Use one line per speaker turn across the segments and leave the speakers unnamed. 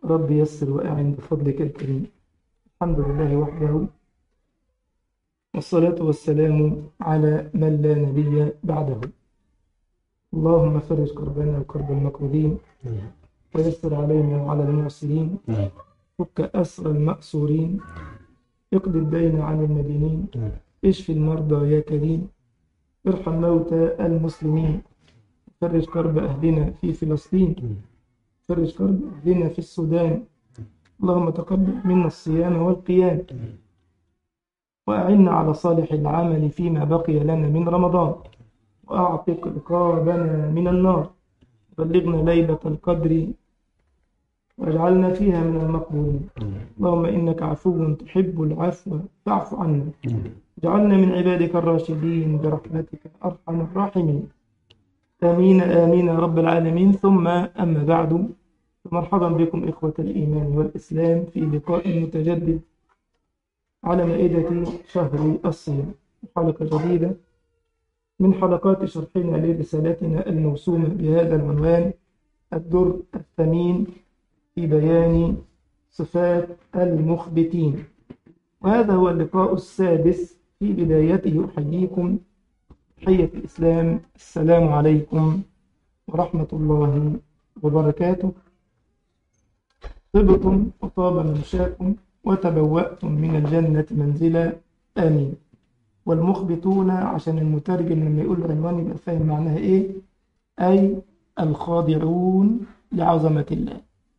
رب يسر وأعن بفضلك الكريم الحمد لله وحده والصلاة والسلام على من لا نبي بعده اللهم فرج كربنا وكرب المكروبين ويسر علينا وعلى المعسرين فك أسر المأسورين اقضي الدين عن المدينين اشف المرضى يا كريم ارحم موتى المسلمين فرج كرب أهلنا في فلسطين فرج كرب أهلنا في السودان اللهم تقبل منا الصيام والقيام وأعنا على صالح العمل فيما بقي لنا من رمضان وأعتق رقابنا من النار بلغنا ليلة القدر واجعلنا فيها من المقبولين اللهم إنك عفو تحب العفو فاعف عنا اجعلنا من عبادك الراشدين برحمتك أرحم الراحمين آمين آمين يا رب العالمين ثم أما بعد فمرحبا بكم إخوة الإيمان والإسلام في لقاء متجدد على مائدة شهر الصيام حلقة جديدة من حلقات شرحنا لرسالتنا الموسومة بهذا العنوان الدر الثمين في بيان صفات المخبتين وهذا هو اللقاء السادس في بدايته أحييكم تحية الإسلام السلام عليكم ورحمة الله وبركاته طبتم وطاب ممشاكم وتبوأتم من الجنة منزلا آمين والمخبتون عشان المترجم لما يقول العنوان يبقى فاهم معناها إيه أي الخاضعون لعظمة الله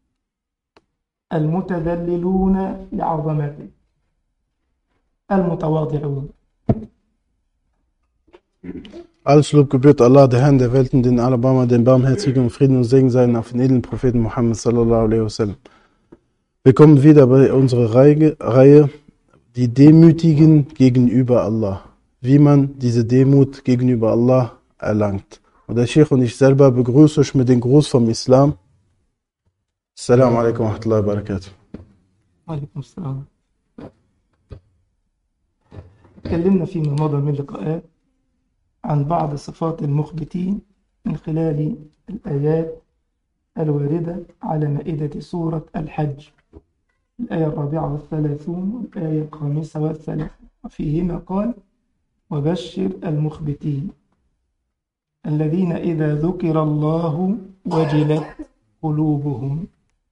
المتذللون لعظمته المتواضعون
Alles Lob gebührt Allah, der Herrn der Welten, den Alabama, den Barmherzigen und Frieden und Segen seien auf den edlen Propheten Muhammad sallallahu alaihi wasallam. Wir kommen wieder bei unserer Reihe, Reihe die Demütigen gegenüber Allah. Wie man diese Demut gegenüber Allah erlangt. Und der Sheikh und ich selber begrüße euch mit dem Gruß vom Islam. Assalamu alaikum wa rahmatullahi wa barakatuh.
وعليكم السلام تكلمنا فيما مضى من لقاءات عن بعض صفات المخبتين من خلال الآيات الواردة على مائدة سورة الحج الآية الرابعة والثلاثون والآية الخامسة والثلاثون وفيهما قال وبشر المخبتين الذين إذا ذكر الله وجلت قلوبهم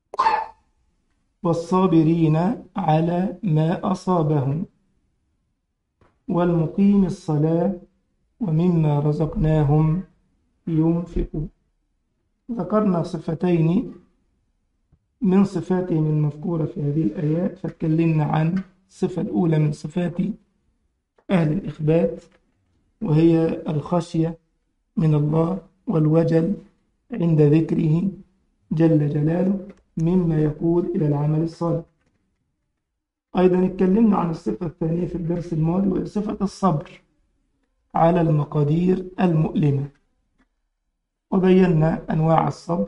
والصابرين على ما أصابهم والمقيم الصلاة ومما رزقناهم ينفقون ذكرنا صفتين من صفاتهم المذكورة في هذه الآيات فاتكلمنا عن الصفة الأولى من صفات أهل الإخبات وهي الخشية من الله والوجل عند ذكره جل جلاله مما يقود إلى العمل الصالح أيضا اتكلمنا عن الصفة الثانية في الدرس الماضي وهي صفة الصبر على المقادير المؤلمة وبينا أنواع الصبر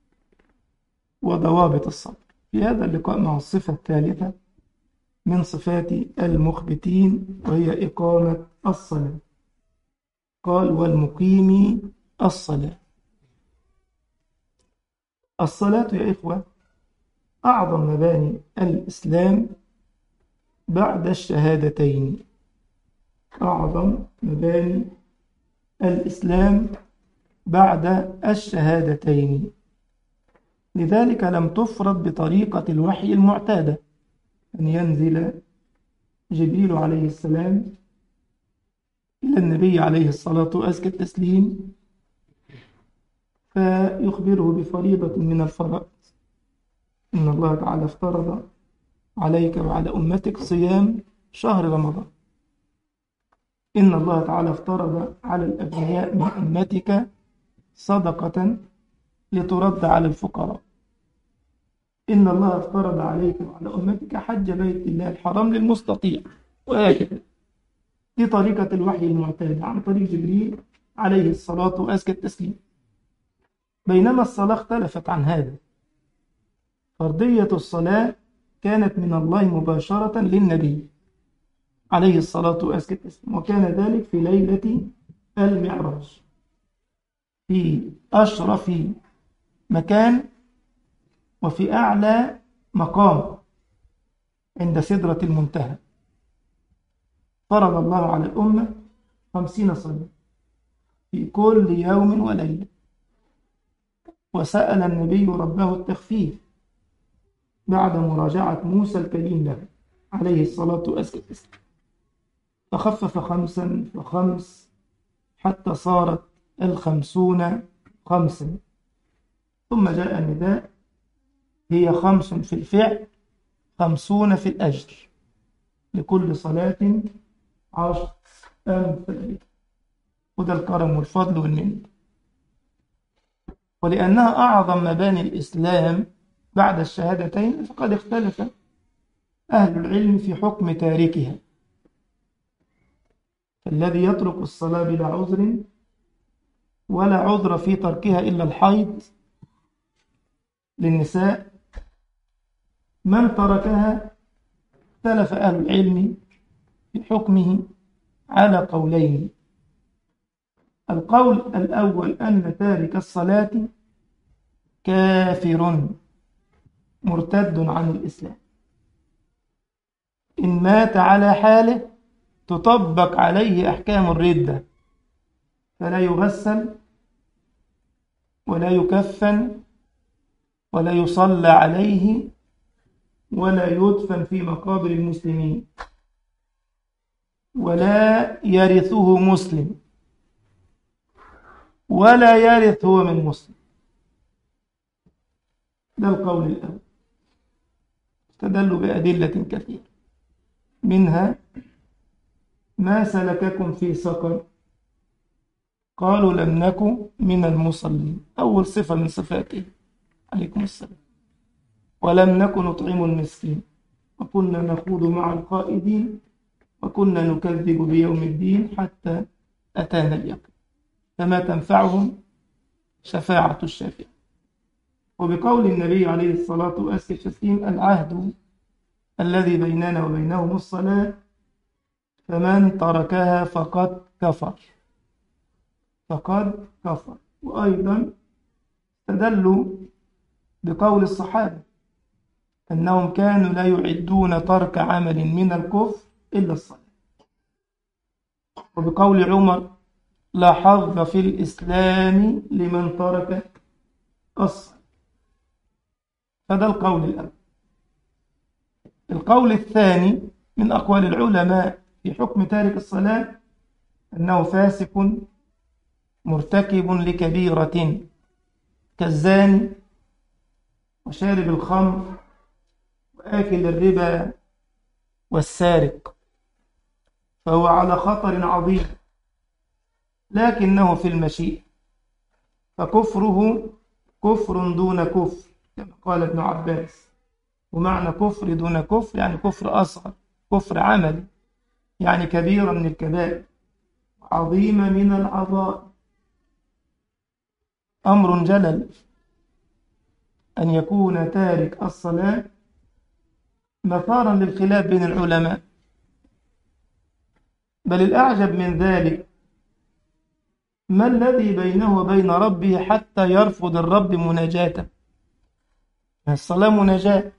وضوابط الصبر في هذا اللقاء مع الصفة الثالثة من صفات المخبتين وهي إقامة الصلاة قال والمقيم الصلاة الصلاة يا إخوة أعظم مباني الإسلام بعد الشهادتين أعظم مباني الإسلام بعد الشهادتين لذلك لم تفرض بطريقة الوحي المعتادة أن ينزل جبريل عليه السلام إلى النبي عليه الصلاة وأزكى التسليم فيخبره بفريضة من الفرائض إن الله تعالى افترض عليك وعلى أمتك صيام شهر رمضان إن الله تعالى افترض على الأغنياء من أمتك صدقة لترد على الفقراء إن الله افترض عليك وعلى أمتك حج بيت الله الحرام للمستطيع وهكذا دي طريقة الوحي المعتادة عن طريق جبريل عليه الصلاة وأزكى التسليم بينما الصلاة اختلفت عن هذا فرضية الصلاة كانت من الله مباشرة للنبي عليه الصلاة وأزكى التسليم وكان ذلك في ليلة المعراج في أشرف مكان وفي أعلى مقام عند سدرة المنتهى فرض الله على الأمة خمسين صلاة في كل يوم وليلة وسأل النبي ربه التخفيف بعد مراجعة موسى الكليم له عليه الصلاة والسلام فخفف خمسا فخمس حتى صارت الخمسون خمسا ثم جاء النداء هي خمس في الفعل خمسون في الأجر لكل صلاة عشر أمثال وده الكرم والفضل والمنة ولأنها أعظم مباني الإسلام بعد الشهادتين فقد اختلف أهل العلم في حكم تاركها فالذي يترك الصلاة بلا عذر ولا عذر في تركها إلا الحيض للنساء من تركها اختلف أهل العلم في حكمه على قولين القول الأول أن تارك الصلاة كافر مرتد عن الإسلام إن مات على حاله تطبق عليه أحكام الردة فلا يغسل ولا يكفن ولا يصلى عليه ولا يدفن في مقابر المسلمين ولا يرثه مسلم ولا يرث هو من مسلم ده القول الأول استدلوا بأدلة كثيرة منها ما سلككم في سقر قالوا لم نكن من المصلين أول صفة من صفاته عليكم السلام ولم نكن نطعم المسكين وكنا نخوض مع القائدين وكنا نكذب بيوم الدين حتى أتانا اليقين فما تنفعهم شفاعة الشافع وبقول النبي عليه الصلاة والسلام العهد الذي بيننا وبينهم الصلاة فمن تركها فقد كفر فقد كفر وأيضا استدلوا بقول الصحابة أنهم كانوا لا يعدون ترك عمل من الكفر إلا الصلاة وبقول عمر لا حظ في الإسلام لمن ترك الصلاة فده القول الأول القول الثاني من أقوال العلماء في حكم تارك الصلاة أنه فاسق مرتكب لكبيرة كالزاني وشارب الخمر وآكل الربا والسارق فهو على خطر عظيم لكنه في المشيئة فكفره كفر دون كفر كما قال ابن عباس ومعنى كفر دون كفر يعني كفر أصغر كفر عملي يعني كبيرة من الكبائر عظيمة من العظائم أمر جلل أن يكون تارك الصلاة مثارا للخلاف بين العلماء بل الأعجب من ذلك ما الذي بينه وبين ربه حتى يرفض الرب مناجاته الصلاة مناجاة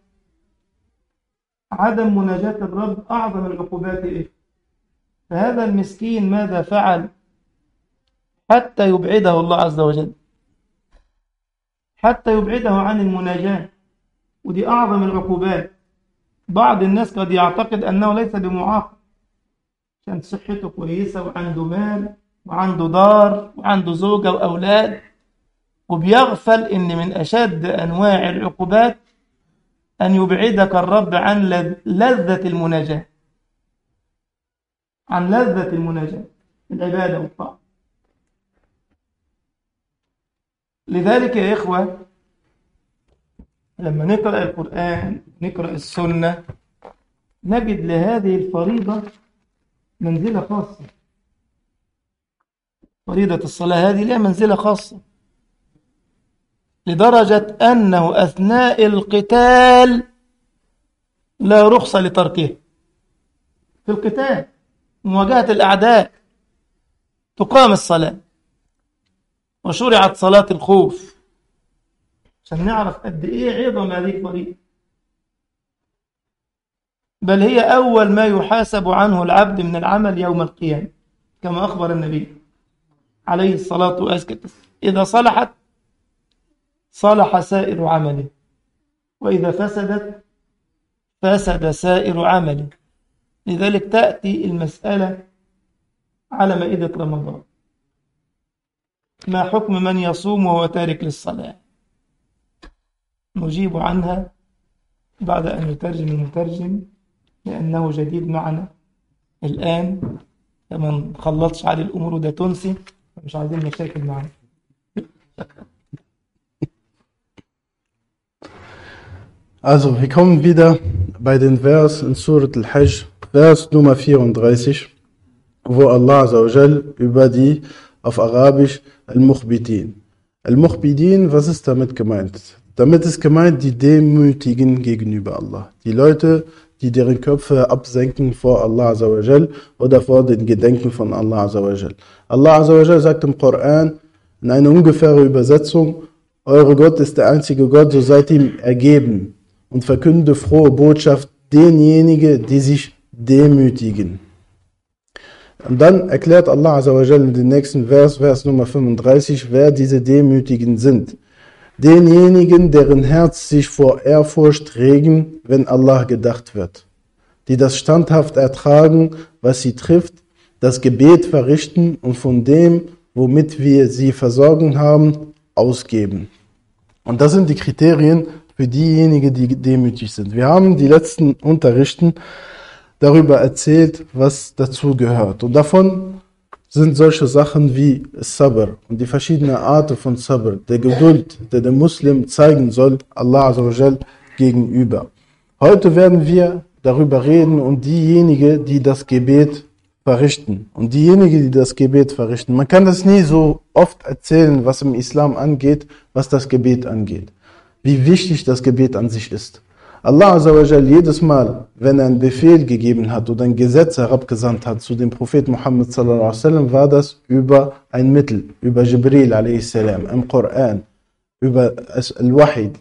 عدم مناجاة الرب أعظم العقوبات إيه فهذا المسكين ماذا فعل حتى يبعده الله عز وجل حتى يبعده عن المناجاة ودي أعظم العقوبات بعض الناس قد يعتقد أنه ليس بمعاقب عشان صحته كويسة وعنده مال وعنده دار وعنده زوجة وأولاد وبيغفل إن من أشد أنواع العقوبات أن يبعدك الرب عن لذة المناجاة عن لذة المناجاة العبادة والطاعة لذلك يا إخوة لما نقرأ القرآن نقرأ السنة نجد لهذه الفريضة منزلة خاصة فريضة الصلاة هذه لها منزلة خاصة لدرجة أنه أثناء القتال لا رخصة لتركه في القتال مواجهة الأعداء تقام الصلاة وشرعت صلاة الخوف عشان نعرف قد إيه عظم هذه الفريضة بل هي أول ما يحاسب عنه العبد من العمل يوم القيامة كما أخبر النبي عليه الصلاة والسلام إذا صلحت صلح سائر عمله وإذا فسدت فسد سائر عمله لذلك تأتي المسألة على مائدة رمضان ما حكم من يصوم وهو تارك للصلاة نجيب عنها بعد أن يترجم المترجم لأنه جديد معنا الآن فما نخلطش عليه الأمور وده تونسي مش عايزين مشاكل معاه
Also, wir kommen wieder bei den Vers in Surat al-Hajj, Vers Nummer 34, wo Allah Azzawajal über die auf Arabisch Al-Mukhbidin. Al-Mukhbidin, was ist damit gemeint? Damit ist gemeint die Demütigen gegenüber Allah. Die Leute, die deren Köpfe absenken vor Allah Azzawajal oder vor den Gedenken von Allah Azzawajal. Allah Azzawajal sagt im Koran in einer ungefähren Übersetzung, eure Gott ist der einzige Gott, so seid ihm ergeben und verkünde frohe Botschaft denjenigen, die sich demütigen. Und dann erklärt Allah Azzawajal in den nächsten Vers, Vers Nummer 35, wer diese Demütigen sind. Denjenigen, deren Herz sich vor Ehrfurcht regen, wenn Allah gedacht wird. Die das standhaft ertragen, was sie trifft, das Gebet verrichten und von dem, womit wir sie versorgen haben, ausgeben. Und das sind die Kriterien für diejenigen, die demütig sind. Wir haben die letzten Unterrichten darüber erzählt, was dazu gehört. Und davon sind solche Sachen wie Sabr und die verschiedenen Arten von Sabr, der Geduld, der der Muslim zeigen soll, Allah Azzawajal gegenüber. Heute werden wir darüber reden und diejenigen, die das Gebet verrichten. Und diejenigen, die das Gebet verrichten. Man kann das nie so oft erzählen, was im Islam angeht, was das Gebet angeht. Wie wichtig das Gebet an sich ist. Allah Azzawajal jedes Mal, wenn er einen Befehl gegeben hat oder ein Gesetz herabgesandt hat zu dem Propheten Muhammad sallallahu alaihi wasallam, war das über ein Mittel, über Jibril alaihi salam, im Koran, über Al-Wahid.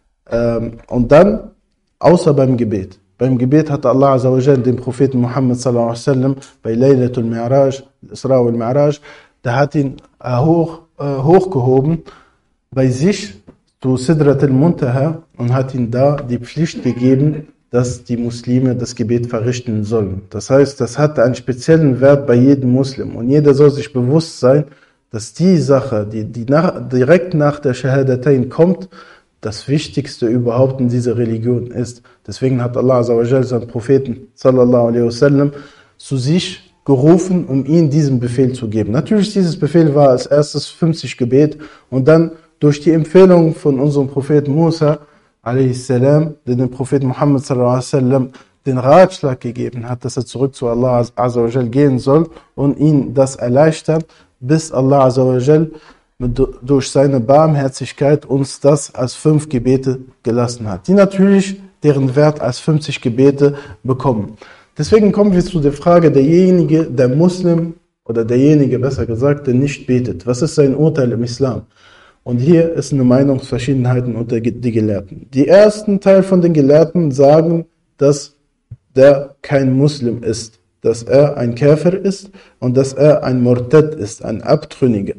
Und dann, außer beim Gebet. Beim Gebet hat Allah Azzawajal den Propheten Muhammad sallallahu alaihi wasallam bei Laylatul Mi'raj, Isra wal Mi'raj, der hat ihn hoch, hochgehoben bei sich zu Sidrat al-Muntaha und hat ihm da die Pflicht gegeben, dass die Muslime das Gebet verrichten sollen. Das heißt, das hat einen speziellen Wert bei jedem Muslim und jeder soll sich bewusst sein, dass die Sache, die, die nach, direkt nach der Shahadatain kommt, das Wichtigste überhaupt in dieser Religion ist. Deswegen hat Allah Azzawajal seinen Propheten sallallahu alaihi wasallam zu sich gerufen, um ihm diesen Befehl zu geben. Natürlich, dieses Befehl war als erstes 50 Gebet und dann durch die Empfehlung von unserem Propheten Musa, a.s., der dem Propheten Muhammad sallam, den Ratschlag gegeben hat, dass er zurück zu Allah azawajal gehen soll und ihn das erleichtert, bis Allah azawajal durch seine Barmherzigkeit uns das als fünf Gebete gelassen hat, die natürlich deren Wert als 50 Gebete bekommen. Deswegen kommen wir zu der Frage, derjenige, der Muslim oder derjenige, besser gesagt, der nicht betet. Was ist sein Urteil im Islam? Und hier ist eine Meinungsverschiedenheit unter die Gelehrten. Die ersten Teil von den Gelehrten sagen, dass der kein Muslim ist, dass er ein Käfer ist und dass er ein Murtad ist, ein Abtrünniger.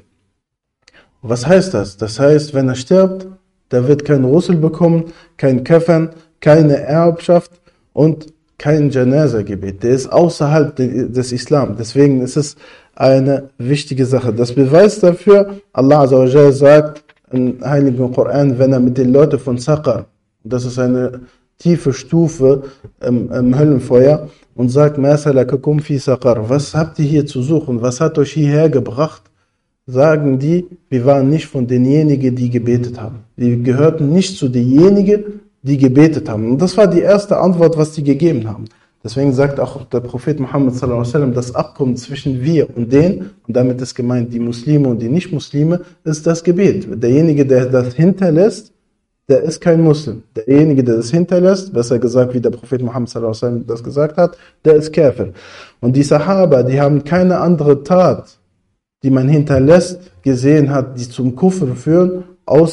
Was heißt das? Das heißt, wenn er stirbt, der wird kein Russel bekommen, kein Käfern, keine Erbschaft und kein Janaza-Gebet. Der ist außerhalb des Islam. Deswegen ist es eine wichtige Sache. Das Beweis dafür, Allah Azzawajal sagt im Heiligen Koran, wenn er mit den Leuten von Saqar, das ist eine tiefe Stufe im, im Höllenfeuer, und sagt, fi Saqar, was habt ihr hier zu suchen? Was hat euch hierher gebracht? Sagen die, wir waren nicht von denjenigen, die gebetet haben. Wir gehörten nicht zu denjenigen, die gebetet haben. Und das war die erste Antwort, was die gegeben haben. Deswegen sagt auch der Prophet Muhammad sallallahu alaihi wasallam, das Abkommen zwischen wir und denen, und damit ist gemeint die Muslime und die Nicht-Muslime, ist das Gebet. Derjenige, der das hinterlässt, der ist kein Muslim. Derjenige, der das hinterlässt, besser gesagt, wie der Prophet Muhammad sallallahu alaihi wasallam das gesagt hat, der ist Käfer. Und die Sahaba, die haben keine andere Tat, die man hinterlässt, gesehen hat, die zum Kufr führen, außer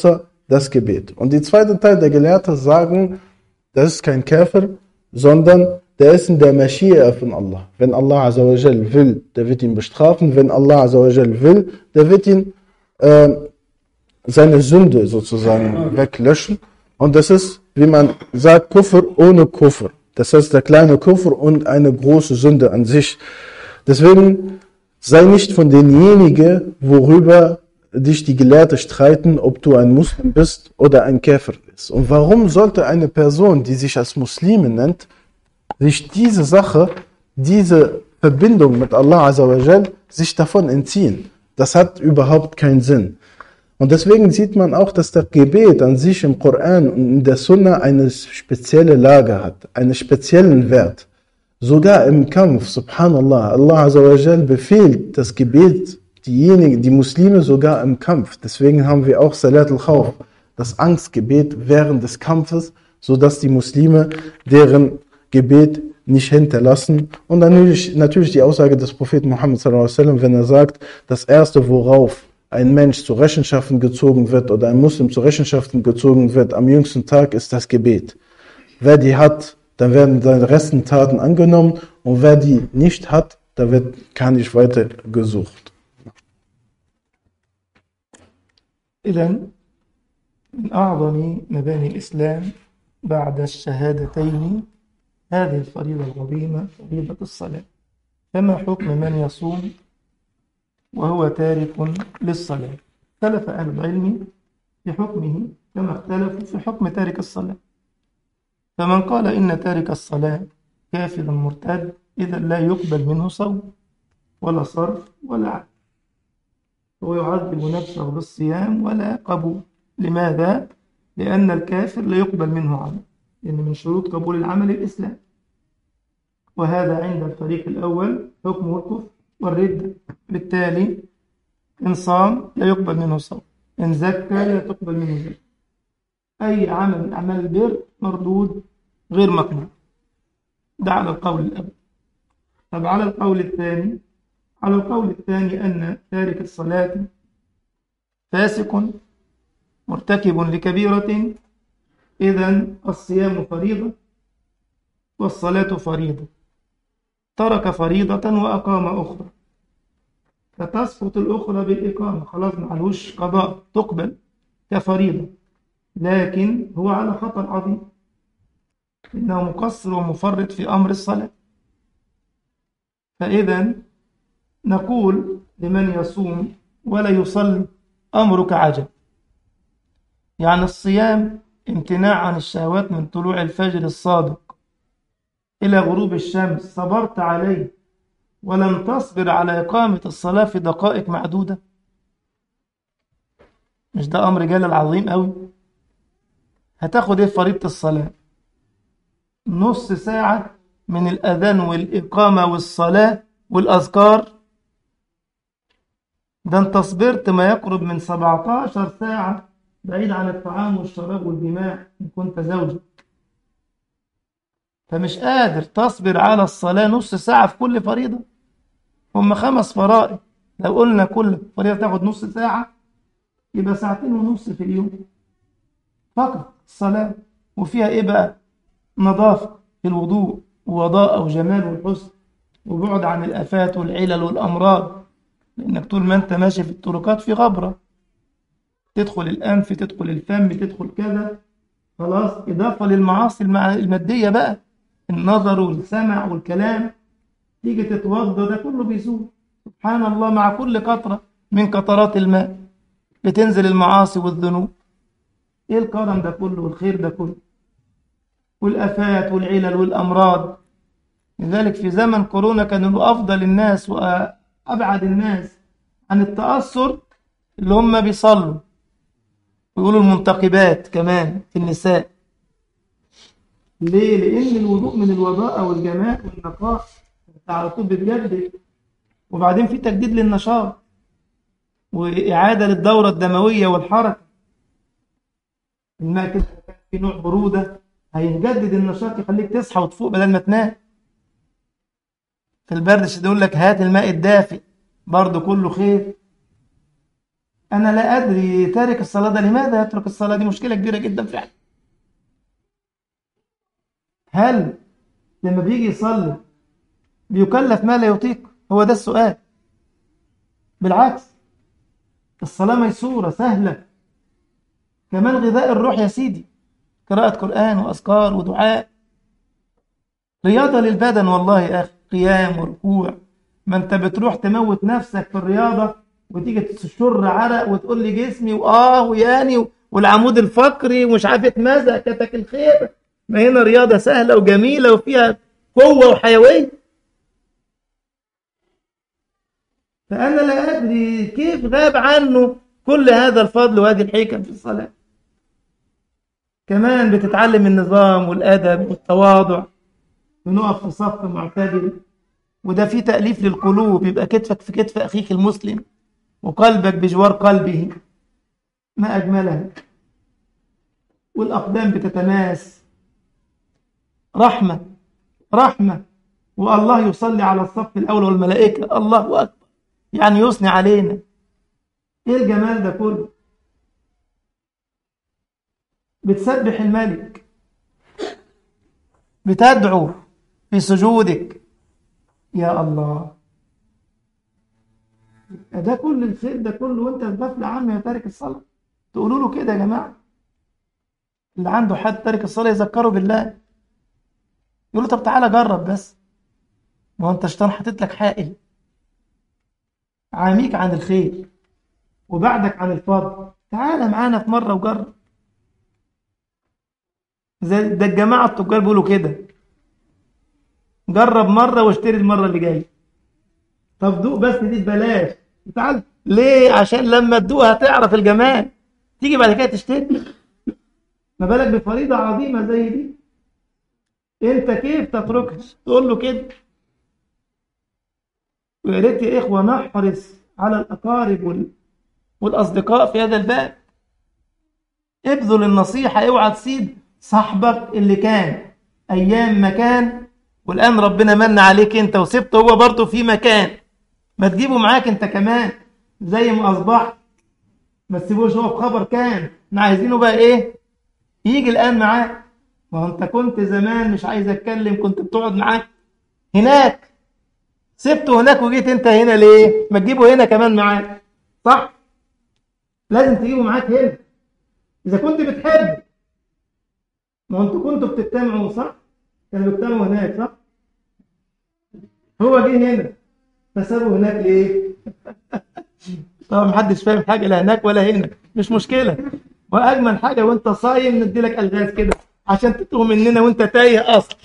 das Gebet. Und die zweite Teil der Gelehrten sagen, das ist kein Käfer, sondern der ist in der Maschia von Allah. Wenn Allah Azzawajal will, der wird ihn bestrafen. Wenn Allah Azzawajal will, der wird ihn äh, seine Sünde sozusagen weglöschen. Und das ist, wie man sagt, Kufr ohne Kufr. Das heißt, der kleine Kufr und eine große Sünde an sich. Deswegen sei nicht von denjenigen, worüber dich die Gelehrten streiten, ob du ein Muslim bist oder ein Käfer bist. Und warum sollte eine Person, die sich als Muslime nennt, sich diese Sache, diese Verbindung mit Allah Azzawajal, sich davon entziehen? Das hat überhaupt keinen Sinn. Und deswegen sieht man auch, dass das Gebet an sich im Koran und in der Sunna eine spezielle Lage hat, einen speziellen Wert. Sogar im Kampf, subhanallah, Allah Azzawajal befiehlt das Gebet diejenigen, die Muslime sogar im Kampf. Deswegen haben wir auch Salat al-Khawf, das Angstgebet während des Kampfes, so dass die Muslime deren Gebet nicht hinterlassen. Und natürlich, natürlich die Aussage des Propheten Muhammad sallallahu alaihi wasallam, wenn er sagt, das erste, worauf ein Mensch zu Rechenschaften gezogen wird oder ein Muslim zu Rechenschaften gezogen wird am jüngsten Tag, ist das Gebet. Wer die hat, dann werden seine resten Taten angenommen und wer die nicht hat, da wird gar nicht weiter gesucht.
إذا من أعظم مباني الإسلام بعد الشهادتين هذه الفريضة العظيمة فريضة الصلاة فما حكم من يصوم وهو تارك للصلاة اختلف أهل العلم في حكمه كما اختلفوا في حكم تارك الصلاة فمن قال إن تارك الصلاة كافر مرتد إذا لا يقبل منه صوم ولا صرف ولا عدل هو يعذب نفسه بالصيام ولا قبول لماذا؟ لأن الكافر لا يقبل منه عمل لأن من شروط قبول العمل الإسلام وهذا عند الفريق الأول حكمه الكفر والردة بالتالي إن صام لا يقبل منه صوم إن زكى لا تقبل منه زكاة أي عمل من أعمال البر مردود غير مقبول ده على القول الأول طب على القول الثاني على القول الثاني أن تارك الصلاة فاسق مرتكب لكبيرة إذا الصيام فريضة والصلاة فريضة ترك فريضة وأقام أخرى فتسقط الأخرى بالإقامة خلاص معلوش قضاء تقبل كفريضة لكن هو على خطر عظيم إنه مقصر ومفرط في أمر الصلاة فإذا نقول لمن يصوم ولا يصلي أمرك عجب يعني الصيام امتناع عن الشهوات من طلوع الفجر الصادق إلى غروب الشمس صبرت عليه ولم تصبر على إقامة الصلاة في دقائق معدودة مش ده أمر جلل عظيم أوي هتاخد إيه في فريضة الصلاة نص ساعة من الأذان والإقامة والصلاة والأذكار ده انت صبرت ما يقرب من 17 ساعة بعيد عن الطعام والشراب والجماع إن كنت زوجك فمش قادر تصبر على الصلاة نص ساعة في كل فريضة هم خمس فرائض لو قلنا كل فريضة تاخد نص ساعة يبقى ساعتين ونص في اليوم فقط الصلاة وفيها ايه بقى نظافة في الوضوء ووضاء وجمال والحسن وبعد عن الآفات والعلل والأمراض لأنك طول ما أنت ماشي في الطرقات في غبرة تدخل الأنف تدخل الفم تدخل كذا خلاص إضافة للمعاصي المع- المادية بقى النظر والسمع والكلام تيجي تتوضى ده كله بيزول سبحان الله مع كل قطرة من قطرات الماء بتنزل المعاصي والذنوب ايه الكرم ده كله والخير ده كله والآفات والعلل والأمراض لذلك في زمن كورونا كانوا أفضل الناس وأبعد الناس عن التأثر اللي هم بيصلوا ويقولوا المنتقبات كمان في النساء ليه؟ لأن الوضوء من الوضاءة والجمال والنقاء أنت على طول بتجدد وبعدين في تجديد للنشاط وإعادة للدورة الدموية والحركة الماء كده في نوع برودة هيجدد النشاط يخليك تصحى وتفوق بدل ما تنام في البرد الشديد يقول لك هات الماء الدافئ برضه كله خير أنا لا أدري تارك الصلاة ده لماذا يترك الصلاة دي مشكلة كبيرة جدا فعلا هل لما بيجي يصلي بيكلف ما لا يطيق هو ده السؤال بالعكس الصلاة ميسورة سهلة كمان غذاء الروح يا سيدي قراءة قرآن وأذكار ودعاء رياضة للبدن والله يا أخي قيام وركوع ما أنت بتروح تموت نفسك في الرياضة وتيجي تشر عرق وتقول لي جسمي وآه وياني والعمود الفقري ومش عارف اتمزق كتك الخير ما هنا رياضة سهلة وجميلة وفيها قوة وحيوية فأنا لا أدري كيف غاب عنه كل هذا الفضل وهذه الحكم في الصلاة كمان بتتعلم النظام والأدب والتواضع ونقف في صف معتدل وده فيه تأليف للقلوب يبقى كتفك في كتف أخيك المسلم وقلبك بجوار قلبه ما أجملها والأقدام بتتماس رحمة رحمة والله يصلي على الصف الأول والملائكة الله أكبر يعني يثني علينا إيه الجمال ده كله بتسبح الملك بتدعو في سجودك يا الله ده كل الخير ده كله وانت في غفلة عنه يا تارك الصلاة تقولوا له كده يا جماعة اللي عنده حد تارك الصلاة يذكره بالله يقول له طب تعالى جرب بس ما هو انت شيطان حاطط لك حائل عاميك عن الخير وبعدك عن الفضل تعالى معانا في مرة وجرب زي ده الجماعة التجار بيقولوا كده جرب مرة واشتري المرة اللي جاية طب دوق بس دي ببلاش تعال ليه عشان لما تدوق هتعرف الجمال تيجي بعد كده تشتري ما بالك بفريضة عظيمة زي دي انت كيف تتركها تقول له كده ويا ريت يا اخوة نحرص على الأقارب وال... والأصدقاء في هذا الباب ابذل النصيحة اوعى تسيب صاحبك اللي كان أيام مكان والآن ربنا من عليك أنت وسبته هو برضه في مكان ما تجيبه معاك أنت كمان زي ما أصبحت ما تسيبوش هو في خبر كان احنا عايزينه بقى إيه يجي الآن معاك ما هو أنت كنت زمان مش عايز أتكلم كنت بتقعد معاك هناك سبته هناك وجيت أنت هنا ليه ما تجيبه هنا كمان معاك صح لازم تجيبه معاك هنا إذا كنت بتحب ما انتوا كنتوا بتجتمعوا صح؟ كانوا بيجتمعوا هناك صح؟ هو جه هنا فسابوا هناك ليه؟ طبعا محدش فاهم حاجه لا هناك ولا هنا مش مشكله واجمل حاجه وانت صايم ندي لك الغاز كده عشان تتوه مننا وانت تايه اصلا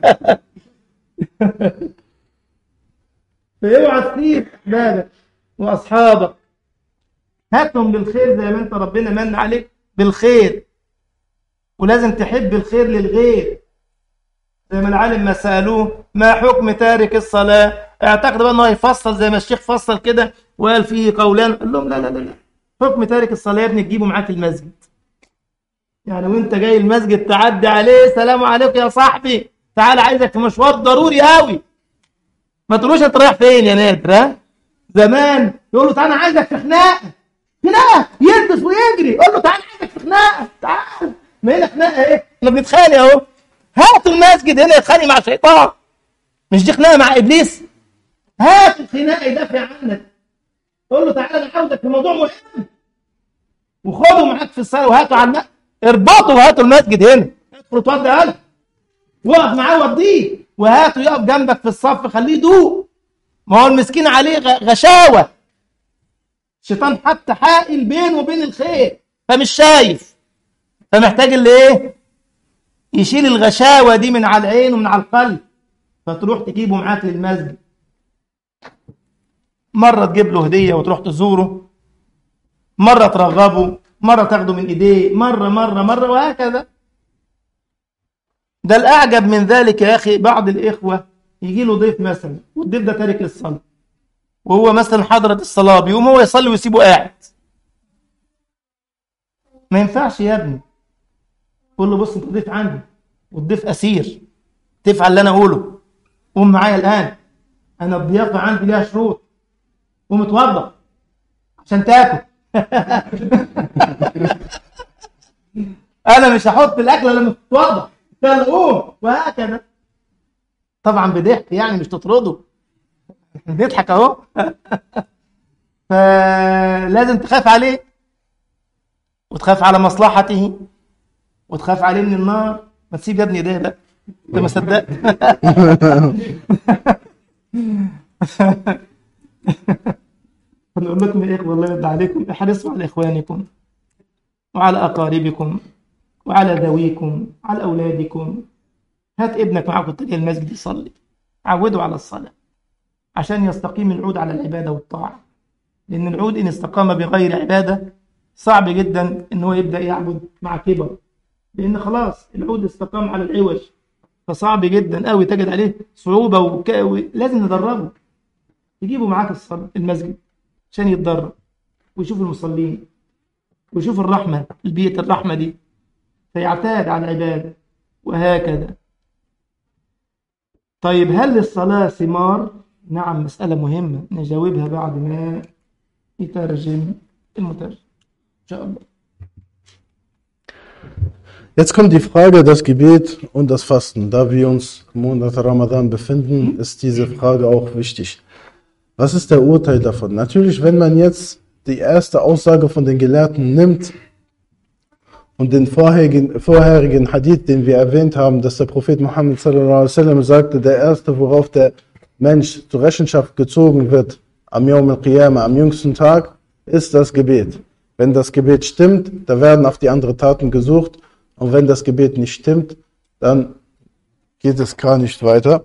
فاوعى تسيب احبابك واصحابك هاتهم بالخير زي ما انت ربنا من عليك بالخير ولازم تحب الخير للغير زي ما العالم ما سألوه ما حكم تارك الصلاة اعتقد بقى انه هيفصل زي ما الشيخ فصل كده وقال فيه قولان قال لهم لا لا لا لا حكم تارك الصلاة يا ابني تجيبه معاك المسجد يعني وانت جاي المسجد تعدي عليه سلام عليكم يا صاحبي تعال عايزك في مشوار ضروري قوي ما تقولوش انت رايح فين يا نادر ها زمان يقول له تعالى عايزك في خناقه خناقه يلبس ويجري قول له تعالى عايزك في خناقه تعال ما هنا خناقه ايه احنا بنتخانق اهو هاتوا المسجد هنا يتخانق مع شيطان مش دي خناقه مع ابليس هاتوا الخناقه يدافع عنك قول له تعالى انا عاوزك في موضوع مهم وخده معاك في الصلاه وهاتوا على المسجد اربطوا وهاتوا المسجد هنا ادخل اتوضى قلب وقف معاه وديه وهاته يقف جنبك في الصف خليه يدوق ما هو المسكين عليه غشاوه الشيطان حط حائل بينه وبين الخير فمش شايف فمحتاج اللي ايه يشيل الغشاوه دي من على العين ومن على القلب فتروح تجيبه معاك للمسجد مره تجيب له هديه وتروح تزوره مره ترغبه مره تاخده من ايديه مره مره مره وهكذا ده الاعجب من ذلك يا اخي بعض الاخوه يجي له ضيف مثلا والضيف ده تارك الصلاه وهو مثلا حضرة الصلاه بيقوم هو يصلي ويسيبه قاعد ما ينفعش يا ابني قول له بص انت ضيف عندي والضيف اسير تفعل اللي انا اقوله قوم معايا الان انا الضيافه عندي ليها شروط قوم اتوضى عشان تاكل انا مش هحط الاكل لما تتوضا يلا قوم وهكذا طبعا بضحك يعني مش تطرده بنضحك اهو فلازم تخاف عليه وتخاف على مصلحته وتخاف عليه من النار ما تسيب يا ابني ده بقى انت ما صدقت نقول لكم يا اخوه الله يرضى عليكم احرصوا على اخوانكم وعلى اقاربكم وعلى ذويكم على اولادكم هات ابنك معك وتجي المسجد يصلي عوده على الصلاه عشان يستقيم العود على العباده والطاعه لان العود ان استقام بغير عباده صعب جدا ان هو يبدا يعبد مع كبر لان خلاص العود استقام على العوج فصعب جدا قوي تجد عليه صعوبه وك... لازم ندربه تجيبه معاك الصلاة المسجد عشان يتدرب ويشوف المصلين ويشوف الرحمة البيت الرحمة دي فيعتاد على العبادة وهكذا طيب هل للصلاة ثمار؟ نعم مسألة مهمة نجاوبها بعد ما يترجم المترجم إن شاء الله
Jetzt kommt die Frage, das Gebet und das Fasten. Da wir uns im Monat Ramadan befinden, ist diese Frage auch wichtig. Was ist der Urteil davon? Natürlich, wenn man jetzt die erste Aussage von den Gelehrten nimmt und den vorherigen, vorherigen Hadith, den wir erwähnt haben, dass der Prophet Muhammad sallallahu alaihi wasallam sagte, der erste, worauf der Mensch zur Rechenschaft gezogen wird, am Yawm al-Qiyamah, am jüngsten Tag, ist das Gebet. Wenn das Gebet stimmt, da werden auf die anderen Taten gesucht. Und wenn das Gebet nicht stimmt, dann geht es gar nicht weiter.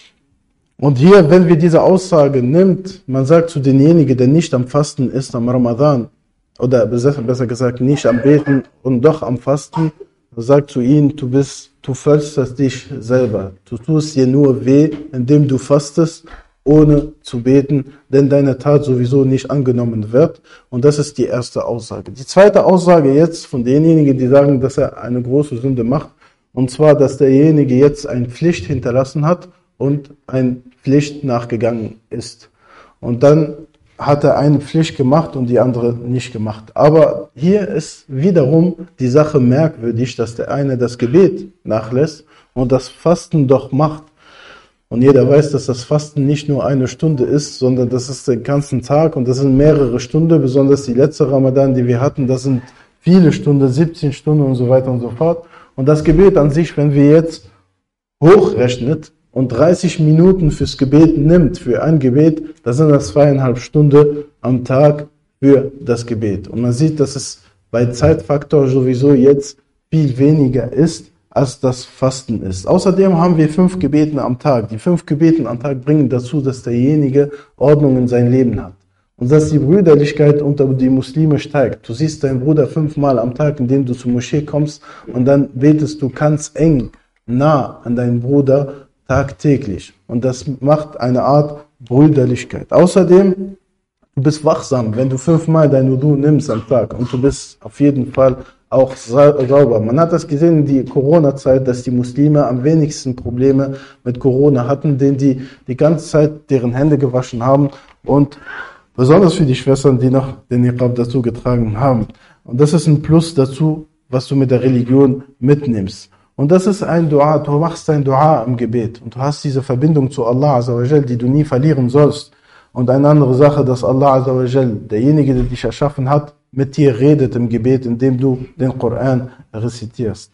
Und hier, wenn wir diese Aussage nimmt, man sagt zu denjenigen, der nicht am Fasten ist, am Ramadan, oder besser, besser gesagt nicht am Beten und doch am Fasten, sagt zu ihnen, du bist, du försterst dich selber. Du tust dir nur weh, indem du fastest, ohne zu beten, denn deine Tat sowieso nicht angenommen wird. Und das ist die erste Aussage. Die zweite Aussage jetzt von denjenigen, die sagen, dass er eine große Sünde macht, und zwar, dass derjenige jetzt eine Pflicht hinterlassen hat und eine Pflicht nachgegangen ist. Und dann hat er eine Pflicht gemacht und die andere nicht gemacht. Aber hier ist wiederum die Sache merkwürdig, dass der eine das Gebet nachlässt und das Fasten doch macht. Und jeder weiß, dass das Fasten nicht nur eine Stunde ist, sondern das ist den ganzen Tag und das sind mehrere Stunden, besonders die letzte Ramadan, die wir hatten, das sind viele Stunden, 17 Stunden und so weiter und so fort. Und das Gebet an sich, wenn wir jetzt hochrechnet und 30 Minuten fürs Gebet nimmt, für ein Gebet, dann sind das zweieinhalb Stunden am Tag für das Gebet. Und man sieht, dass es bei Zeitfaktor sowieso jetzt viel weniger ist, als das Fasten ist. Außerdem haben wir fünf Gebeten am Tag. Die fünf Gebeten am Tag bringen dazu, dass derjenige Ordnung in sein Leben hat. Und dass die Brüderlichkeit unter die Muslime steigt. Du siehst deinen Bruder fünfmal am Tag, indem du zur Moschee kommst und dann betest du ganz eng nah an deinen Bruder tagtäglich. Und das macht eine Art Brüderlichkeit. Außerdem, du bist wachsam, wenn du fünfmal dein Wudu nimmst am Tag und du bist auf jeden Fall auch sauber. Man hat das gesehen in die Corona-Zeit, dass die Muslime am wenigsten Probleme mit Corona hatten, denn die die ganze Zeit deren Hände gewaschen haben und besonders für die Schwestern, die noch den Niqab dazu getragen haben. Und das ist ein Plus dazu, was du mit der Religion mitnimmst. Und das ist ein Dua, du machst ein Dua im Gebet und du hast diese Verbindung zu Allah Azzawajal, die du nie verlieren sollst. Und eine andere Sache, dass Allah Azzawajal, derjenige, der dich erschaffen hat, mit dir redet im Gebet, indem du den Koran rezitierst.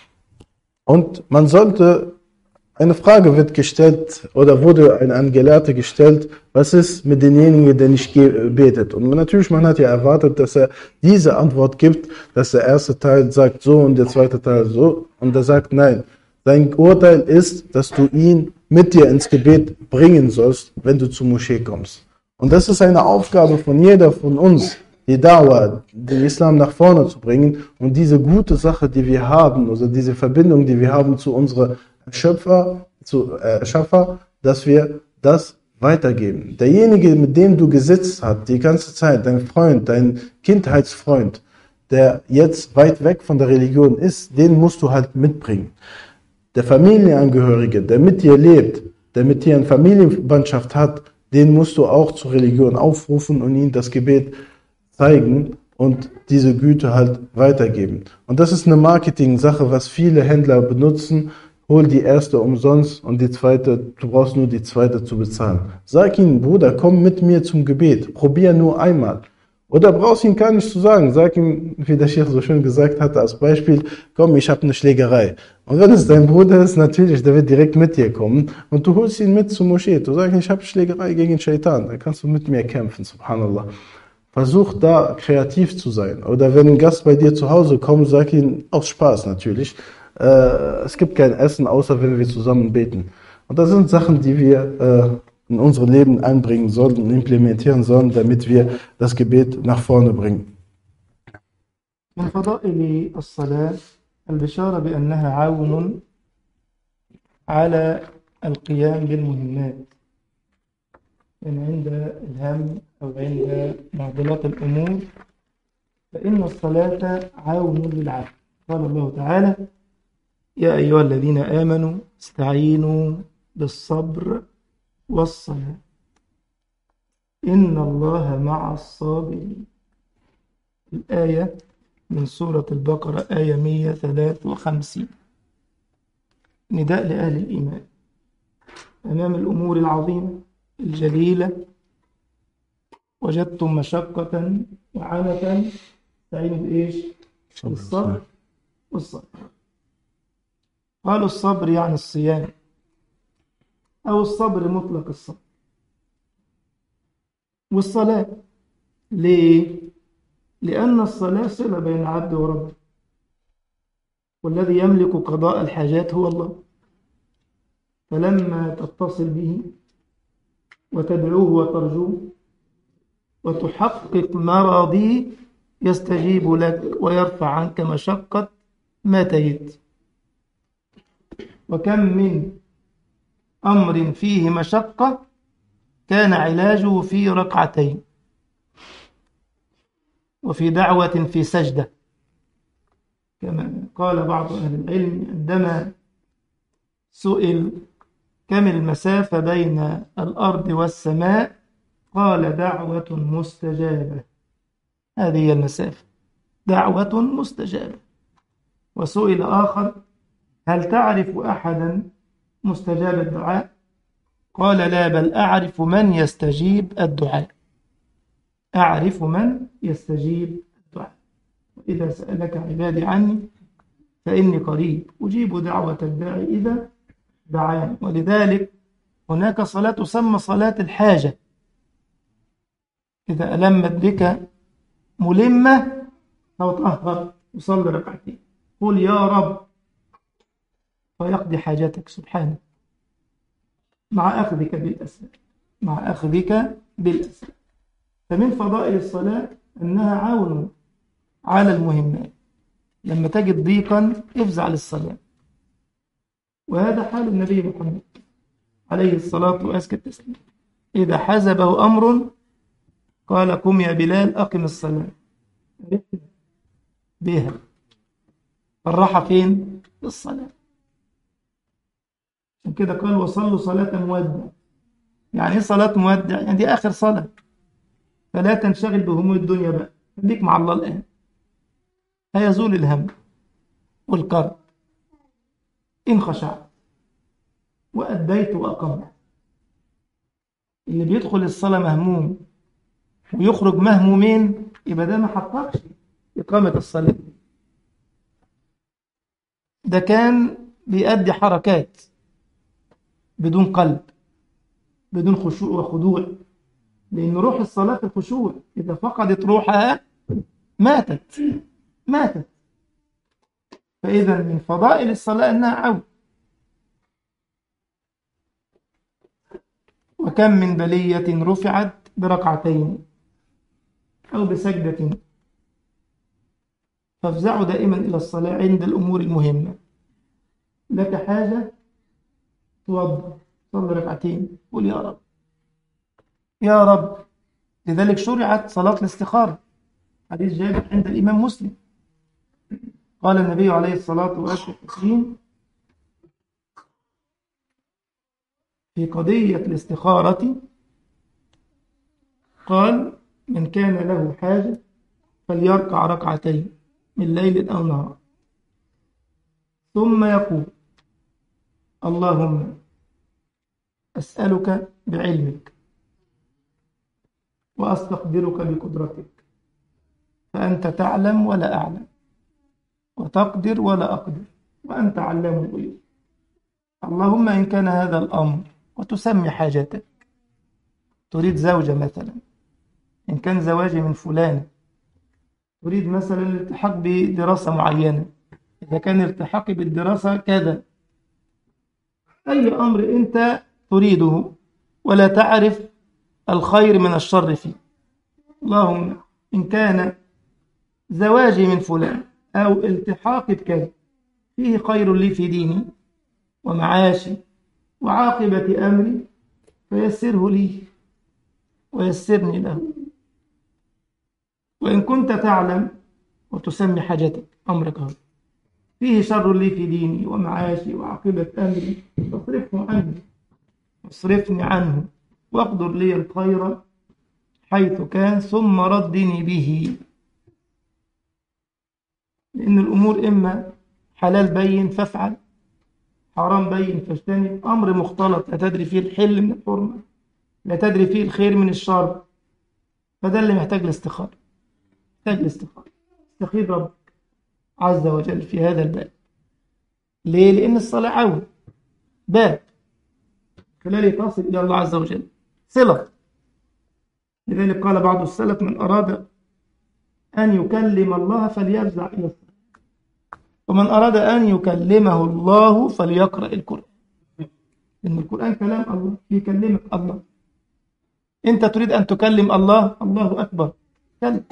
Und man sollte, eine Frage wird gestellt oder wurde ein, ein Gelehrter gestellt, was ist mit denjenigen, der nicht betet? Und natürlich, man hat ja erwartet, dass er diese Antwort gibt, dass der erste Teil sagt so und der zweite Teil so. Und er sagt nein. Sein Urteil ist, dass du ihn mit dir ins Gebet bringen sollst, wenn du zur Moschee kommst. Und das ist eine Aufgabe von jeder von uns, die Dauer, den Islam nach vorne zu bringen und diese gute Sache, die wir haben, also diese Verbindung, die wir haben zu unserer Schöpfer, zu äh, Schöpfer, dass wir das weitergeben. Derjenige, mit dem du gesitzt hast, die ganze Zeit, dein Freund, dein Kindheitsfreund, der jetzt weit weg von der Religion ist, den musst du halt mitbringen. Der Familienangehörige, der mit dir lebt, der mit dir eine Familienbandschaft hat, den musst du auch zur Religion aufrufen und ihm das Gebet zeigen und diese Güte halt weitergeben. Und das ist eine Marketing-Sache, was viele Händler benutzen. Hol die erste umsonst und die zweite, du brauchst nur die zweite zu bezahlen. Sag ihm, Bruder, komm mit mir zum Gebet. Probier nur einmal. Oder brauchst ihm gar nicht zu sagen. Sag ihm, wie der Sheikh so schön gesagt hatte, als Beispiel, komm, ich habe eine Schlägerei. Und wenn es dein Bruder ist, natürlich, der wird direkt mit dir kommen und du holst ihn mit zur Moschee. Du sagst, ich habe Schlägerei gegen den Shaitan, dann kannst du mit mir kämpfen, subhanallah. Versuch da kreativ zu sein. Oder wenn ein Gast bei dir zu Hause kommt, sag ihm aus Spaß natürlich, äh, es gibt kein Essen, außer wenn wir zusammen beten. Und das sind Sachen, die wir äh, in unser Leben einbringen sollen und implementieren sollen, damit wir das Gebet nach vorne bringen.
من فضائل الصلاة البشارة بأنها عون على القيام بالمهمات يعني عند الهم أو عند معضلات الأمور فإن الصلاة عون للعبد قال الله تعالى يا أيها الذين آمنوا استعينوا بالصبر والصلاة إن الله مع الصابرين الآية من سورة البقرة آية 153 نداء لأهل الإيمان أمام الأمور العظيمة الجليلة وجدتم مشقة وعنة استعينوا بإيش؟ بالصبر والصبر قالوا الصبر يعني الصيام أو الصبر مطلق الصبر والصلاة ليه؟ لأن الصلاة صلة بين العبد وربه والذي يملك قضاء الحاجات هو الله فلما تتصل به وتدعوه وترجوه وتحقق مرضيه يستجيب لك ويرفع عنك مشقة ما تجد وكم من أمر فيه مشقة كان علاجه في ركعتين وفي دعوة في سجدة كما قال بعض أهل العلم عندما سئل كم المسافة بين الأرض والسماء قال دعوة مستجابة هذه هي المسافة دعوة مستجابة وسئل آخر هل تعرف أحدا مستجاب الدعاء قال لا بل أعرف من يستجيب الدعاء أعرف من يستجيب الدعاء وإذا سألك عبادي عني فإني قريب أجيب دعوة الداعي إذا دعاني ولذلك هناك صلاة تسمى صلاة الحاجة إذا ألمت بك ملمة فطهر وصلي ركعتين قل يا رب فيقضي حاجتك سبحانه مع أخذك بالأسباب مع أخذك بالأسباب فمن فضائل الصلاة أنها عون على المهمات لما تجد ضيقا افزع للصلاة وهذا حال النبي محمد عليه الصلاة وأزكى التسليم إذا حزبه أمر قال قم يا بلال أقم الصلاة بها الراحة فين؟ في الصلاة عشان كده قال وصلوا صلاة مودع يعني ايه صلاة مودع؟ يعني دي آخر صلاة فلا تنشغل بهموم الدنيا بقى خليك مع الله الآن هيزول الهم والكرب إن خشعت وأديت وأقمت اللي بيدخل الصلاة مهموم ويخرج مهمومين يبقى ده ما حققش إقامة الصلاة ده كان بيأدي حركات بدون قلب بدون خشوع وخضوع لأن روح الصلاة في الخشوع إذا فقدت روحها ماتت ماتت فإذا من فضائل الصلاة أنها عون وكم من بلية رفعت بركعتين أو بسجدة فافزعوا دائما إلى الصلاة عند الأمور المهمة لك حاجة توضأ صلي ركعتين قول يا رب يا رب لذلك شرعت صلاة الاستخارة حديث جابر عند الإمام مسلم قال النبي عليه الصلاة والسلام في قضية الاستخارة قال من كان له حاجة فليركع ركعتين من ليل أو نهار ثم يقول اللهم أسألك بعلمك وأستقدرك بقدرتك فأنت تعلم ولا أعلم وتقدر ولا أقدر وأنت علام الغيوب اللهم إن كان هذا الأمر وتسمي حاجتك تريد زوجة مثلا إن كان زواجي من فلان تريد مثلا الالتحاق بدراسة معينة إذا كان التحاقي بالدراسة كذا أي أمر أنت تريده ولا تعرف الخير من الشر فيه اللهم إن كان زواجي من فلان أو التحاقي بكذا فيه خير لي في ديني ومعاشي وعاقبة أمري فيسره لي ويسرني له وإن كنت تعلم وتسمي حاجتك أمرك هذا فيه شر لي في ديني ومعاشي وعاقبة أمري فاصرفه عني واصرفني عنه واقدر لي الخير حيث كان ثم ردني به لأن الأمور إما حلال بين فافعل حرام بين فاجتنب أمر مختلط لا تدري فيه الحل من الحرمة لا تدري فيه الخير من الشر فده اللي محتاج الاستخارة محتاج الاستخارة استخير ربك عز وجل في هذا الباب ليه؟ لأن الصلاة عون باب خلاله تصل إلى الله عز وجل صلة لذلك قال بعض السلف من أراد أن يكلم الله فليفزع إلى الصلاة ومن أراد أن يكلمه الله فليقرأ القرآن إن القرآن كلام الله يكلمك الله أنت تريد أن تكلم الله الله أكبر كلم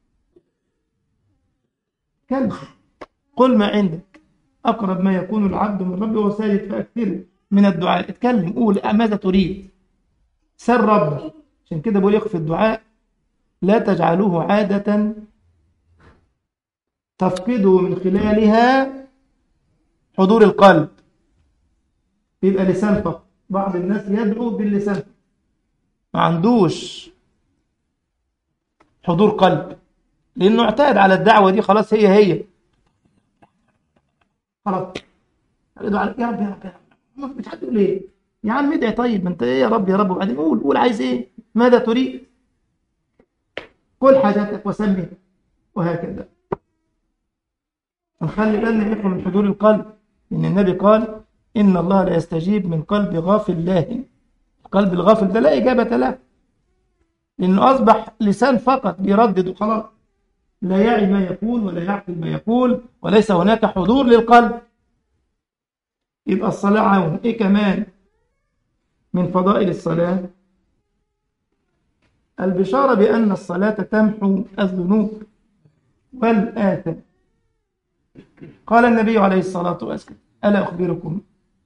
كلم قل ما عندك أقرب ما يكون العبد من ربه وهو ساجد فأكثره من الدعاء اتكلم قول ماذا تريد سر ربك عشان كده بقول لك في الدعاء لا تجعلوه عادة تفقده من خلالها حضور القلب يبقى لسان فقط بعض الناس يدعو باللسان ما عندوش حضور قلب لانه اعتاد على الدعوه دي خلاص هي هي خلاص يدعو على يا رب يا رب يا رب مش هتقول ايه يا عم ادعي طيب ما انت ايه يا رب يا رب وبعدين قول قول عايز ايه ماذا تريد قل حاجتك وسمها وهكذا نخلي بالنا يا من حضور القلب لأن النبي قال إن الله لا يستجيب من قلب غافل لاهن القلب الغافل ده لا إجابة له لأنه أصبح لسان فقط بيردد وخلاص لا يعي ما يقول ولا يعقل ما يقول وليس هناك حضور للقلب يبقى الصلاة عون إيه كمان من فضائل الصلاة البشارة بأن الصلاة تمحو الذنوب والآثام قال النبي عليه الصلاة والسلام ألا أخبركم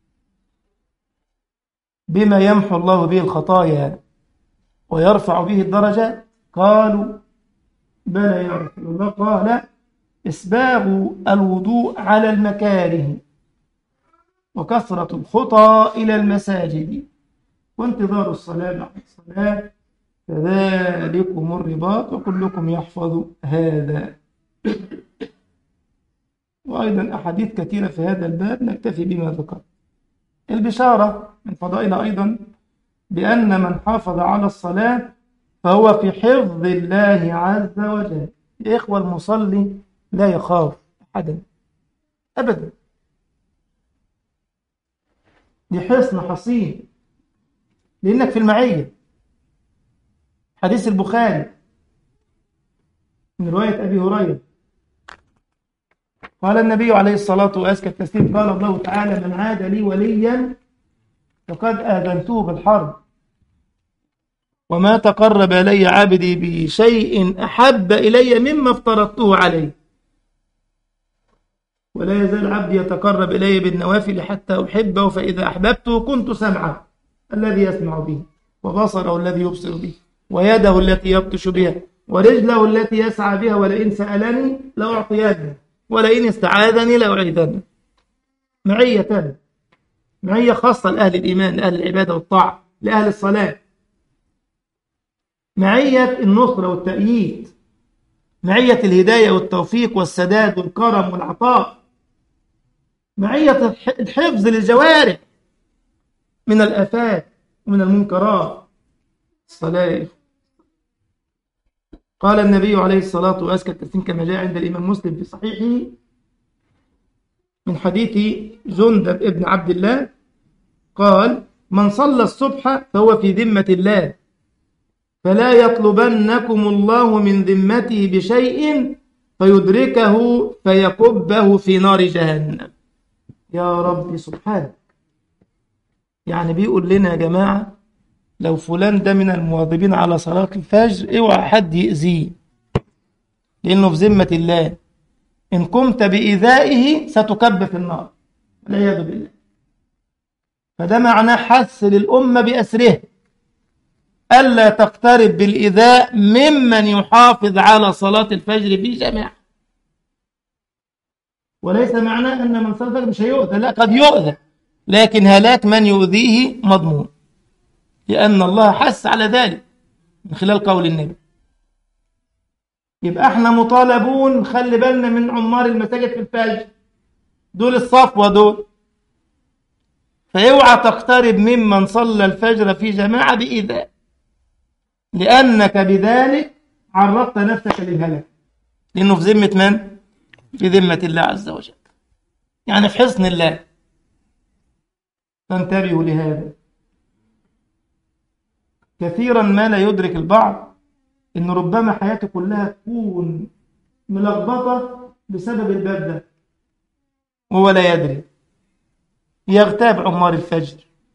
بما يمحو الله به الخطايا ويرفع به الدرجات قالوا بلى يا رسول الله قال إسباغ الوضوء على المكاره وكثرة الخطى إلى المساجد وانتظار الصلاة بعد الصلاة فذلكم الرباط وكلكم يحفظ هذا وأيضا أحاديث كثيرة في هذا الباب نكتفي بما ذكر البشارة من فضائلها أيضا بأن من حافظ على الصلاة فهو في حفظ الله عز وجل يا إخوة المصلي لا يخاف أحدا أبدا دي حصن حصين لأنك في المعية حديث البخاري من رواية أبي هريرة قال النبي عليه الصلاة وأزكى التسليم قال الله تعالى من عاد لي وليا فقد آذنته بالحرب وما تقرب إلي عبدي بشيء أحب إلي مما افترضته عليه ولا يزال عبدي يتقرب إلي بالنوافل حتى أحبه فإذا أحببته كنت سمعه الذي يسمع به وبصره الذي يبصر به ويده التي يبطش بها ورجله التي يسعى بها ولئن سألني لأعطينه ولئن استعاذني لأعيذنه معية تانية معية خاصة لأهل الإيمان لأهل العبادة والطاعة لأهل الصلاة معية النصرة والتأييد معية الهداية والتوفيق والسداد والكرم والعطاء معية الحفظ للجوارح من الآفات ومن المنكرات الصلاة قال النبي عليه الصلاة وأزكى التسليم كما جاء عند الإمام مسلم في صحيحه من حديث جندب ابن عبد الله قال من صلى الصبح فهو في ذمة الله فلا يطلبنكم الله من ذمته بشيء فيدركه فيكبه في نار جهنم يا رب سبحانك يعني بيقول لنا يا جماعة لو فلان ده من المواظبين على صلاة الفجر اوعى حد يأذيه لأنه في ذمة الله إن قمت بإيذائه ستكب في النار والعياذ بالله فده معناه حث للأمة بأسره ألا تقترب بالإيذاء ممن يحافظ على صلاة الفجر في جماعة وليس معناه أن من صلى الفجر مش هيؤذى لا قد يؤذى لكن هلاك من يؤذيه مضمون لأن الله حث على ذلك من خلال قول النبي يبقى احنا مطالبون خلي بالنا من عمار المساجد في الفجر دول الصفوة دول فاوعى تقترب ممن صلى الفجر في جماعة بإيذاء لأنك بذلك عرضت نفسك للهلاك لأنه في ذمة من؟ في ذمة الله عز وجل يعني في حصن الله فانتبهوا لهذا كثيرا ما لا يدرك البعض ان ربما حياته كلها تكون ملخبطه بسبب الباب ده وهو لا يدري يغتاب عمار الفجر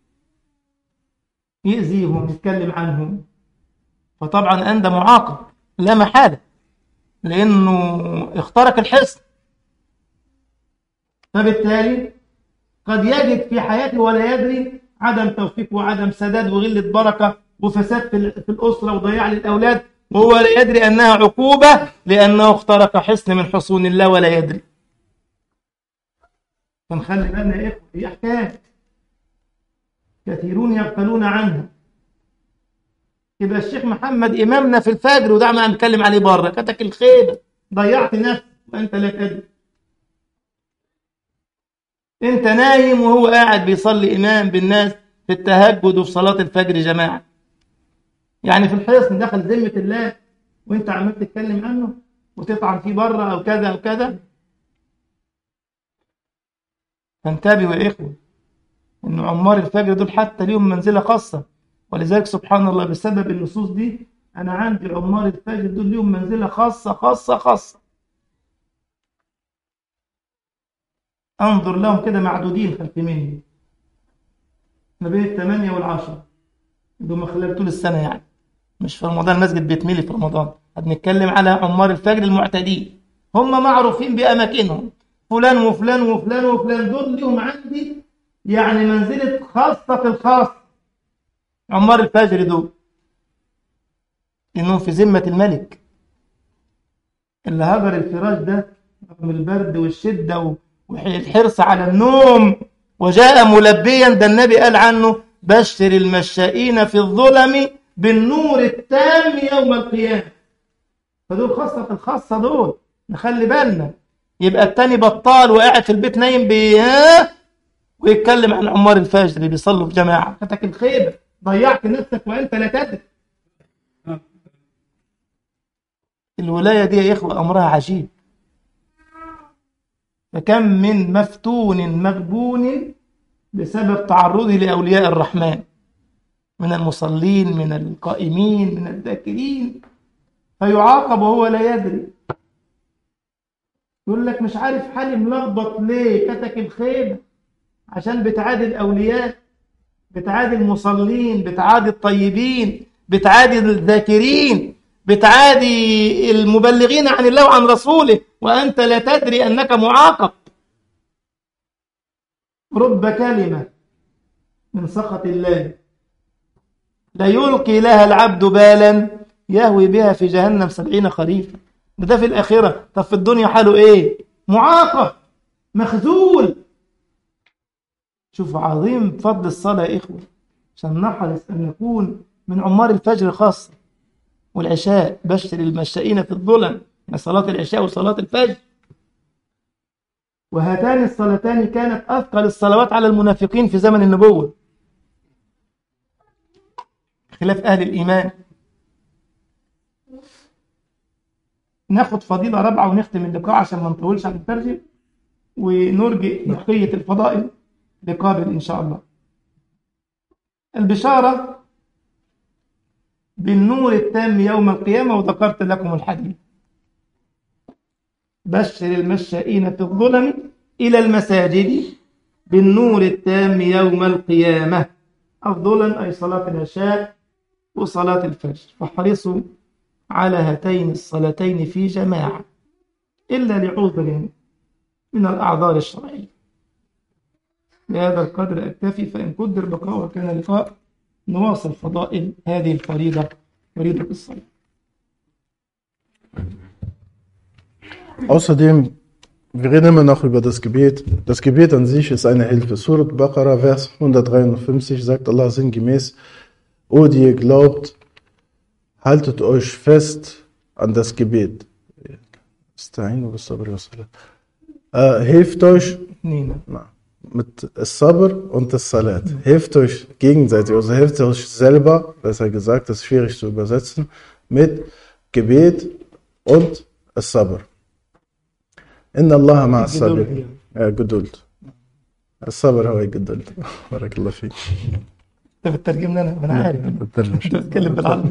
يأذيهم يتكلم عنهم فطبعا أنت معاقب لا محالة لأنه اخترق الحصن فبالتالي قد يجد في حياته ولا يدري عدم توفيق وعدم سداد وغلة بركة وفساد في الأسرة وضياع للأولاد وهو لا يدري أنها عقوبة لأنه اخترق حصن من حصون الله ولا يدري فنخلي بالنا يا إخوة هي حكاية كثيرون يغفلون عنها يبقى الشيخ محمد إمامنا في الفجر وده ما نتكلم عليه بره كتك الخيبة ضيعت نفسك وأنت لا تدري أنت نايم وهو قاعد بيصلي إمام بالناس في التهجد وفي صلاة الفجر جماعة يعني في الحصن دخل ذمة الله وانت عمال تتكلم عنه وتطعن فيه بره او كذا او كذا فانتبهوا يا اخوه ان عمار الفجر دول حتى ليهم منزله خاصه ولذلك سبحان الله بسبب النصوص دي انا عندي عمار الفجر دول ليهم منزله خاصه خاصه خاصه انظر لهم كده معدودين خلف مني ما بين الثمانية والعشرة دول خلال طول السنة يعني مش في رمضان المسجد بيتملي في رمضان هنتكلم على عمار الفجر المعتدين هم معروفين بأماكنهم فلان وفلان وفلان وفلان دول ليهم عندي يعني منزلة خاصة في الخاص عمار الفجر دول إنهم في ذمة الملك اللي هجر الفراش ده رغم البرد والشدة والحرص على النوم وجاء ملبيا ده النبي قال عنه بشر المشائين في الظلم بالنور التام يوم القيامة فدول خاصة الخاصة دول نخلي بالنا يبقى التاني بطال وقاعد في البيت نايم بي ويتكلم عن عمار الفجر اللي بيصلوا في جماعة فتك الخيبة ضيعت نفسك وانت لا تدري الولاية دي يا إخوة أمرها عجيب فكم من مفتون مغبون بسبب تعرضه لأولياء الرحمن من المصلين من القائمين من الذاكرين فيعاقب وهو لا يدري يقول لك مش عارف حالي ملخبط ليه كتك الخيبة عشان بتعادي الأولياء بتعادي المصلين بتعادي الطيبين بتعادي الذاكرين بتعادي المبلغين عن الله وعن رسوله وأنت لا تدري أنك معاقب رب كلمة من سخط الله لا يلقي لها العبد بالا يهوي بها في جهنم سبعين خريفا ده, ده في الآخرة طب في الدنيا حاله إيه معاقب مخذول شوف عظيم فضل الصلاة يا إخوة عشان نحرص أن نكون من عمار الفجر خاصة والعشاء بشر المشائين في الظلم صلاة العشاء وصلاة الفجر وهاتان الصلاتان كانت أثقل الصلوات على المنافقين في زمن النبوة خلاف أهل الإيمان ناخد فضيلة رابعة ونختم اللقاء عشان ما نطولش عن الترجم ونرجئ بقية الفضائل لقابل إن شاء الله البشارة بالنور التام يوم القيامة وذكرت لكم الحديث بشر المشائين في الظلم إلى المساجد بالنور التام يوم القيامة الظلم أي صلاة العشاء وصلاة الفجر فاحرصوا على هاتين الصلاتين في جماعة إلا لعذر من الأعذار الشرعية بهذا القدر أكتفي فإن قدر بقاء وكان لقاء نواصل فضائل هذه الفريضة فريضة الصلاة
Außerdem, wir reden immer noch über das Gebet. Das Gebet an sich ist eine Hilfe. Surat Baqarah, Vers 153 sagt Allah sinngemäß, O die ihr glaubt, haltet euch fest an das Gebet. Ista'inu bis-sabri was-salat. Äh, hilft euch
Nina
na, mit Sabr und das Salat. Hilft euch gegenseitig, also hilft euch selber, besser gesagt, das ist schwierig zu übersetzen, mit Gebet und Sabr. Inna Allah ma'a sabr.
Geduld,
Ja, Geduld. الصبر هو الجدل بارك الله فيك
انت بتترجم لنا انا عارف انت بتتكلم بالعربي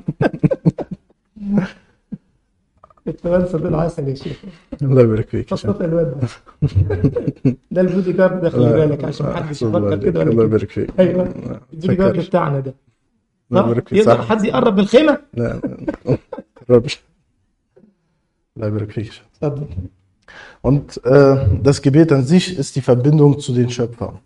التوانسه دول عسل يا شيخ
الله يبارك فيك يا شيخ.
فصلت الواد ده ده البودي جارد ده خلي بالك عشان محدش
أحسن الله
يفكر
عليك.
كده
الله
ولا كده
يبارك فيك
ايوه البودي جارد
تفكرش.
بتاعنا ده
الله
صح؟
يبارك فيك
يقدر
صح
حد يقرب من الخيمه
لا ربش الله يبارك فيك
اتفضل
Und äh, das Gebet an sich ist die Verbindung zu den Schöpfern.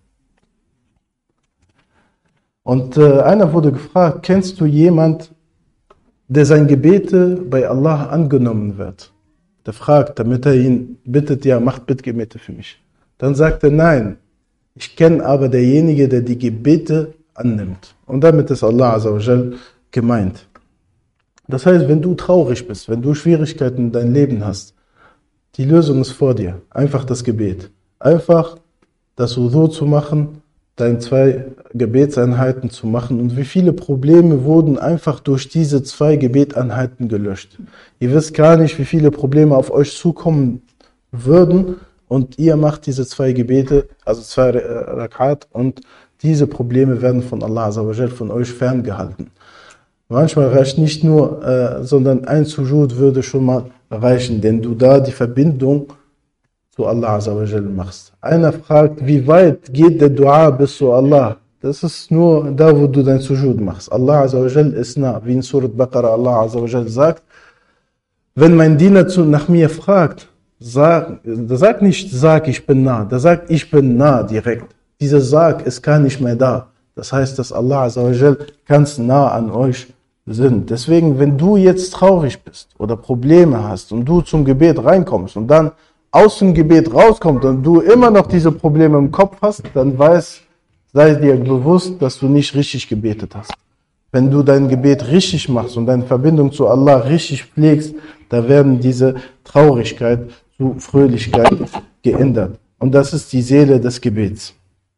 Und äh, einer wurde gefragt, kennst du jemand, der sein Gebete bei Allah angenommen wird? Der fragt, damit er ihn bittet, ja, macht Bittgebete für mich. Dann sagt er, nein, ich kenne aber derjenige, der die Gebete annimmt. Und damit ist Allah Azzawajal gemeint. Das heißt, wenn du traurig bist, wenn du Schwierigkeiten in deinem Leben hast, die Lösung ist vor dir. Einfach das Gebet. Einfach das Wudu zu machen, deine zwei Gebetseinheiten zu machen. Und wie viele Probleme wurden einfach durch diese zwei Gebeteinheiten gelöscht. Ihr wisst gar nicht, wie viele Probleme auf euch zukommen würden. Und ihr macht diese zwei Gebete, also zwei äh, Rakat, und diese Probleme werden von Allah Azzawajal von euch ferngehalten. Manchmal reicht nicht nur, äh, sondern ein Sujud würde schon mal reichen, denn du da die Verbindung zu Allah Azzawajal machst. Einer fragt, wie weit geht der Dua bis zu Allah? Das ist nur da, wo du dein Sujud machst. Allah Azzawajal ist nah, wie in Surat Baqarah Allah Azzawajal sagt, wenn mein Diener zu, nach mir fragt, sag, der sagt nicht, sag, ich bin nah, der sagt, ich bin nah direkt. Dieser Sag ist gar nicht mehr da. Das heißt, dass Allah Azzawajal ganz nah an euch sind. Deswegen, wenn du jetzt traurig bist oder Probleme hast und du zum Gebet reinkommst und dann aus dem Gebet rauskommst und du immer noch diese Probleme im Kopf hast, dann weiß, sei dir bewusst, dass du nicht richtig gebetet hast. Wenn du dein Gebet richtig machst und deine Verbindung zu Allah richtig pflegst, da werden diese Traurigkeit zu Fröhlichkeit geändert. Und das ist die Seele des Gebets.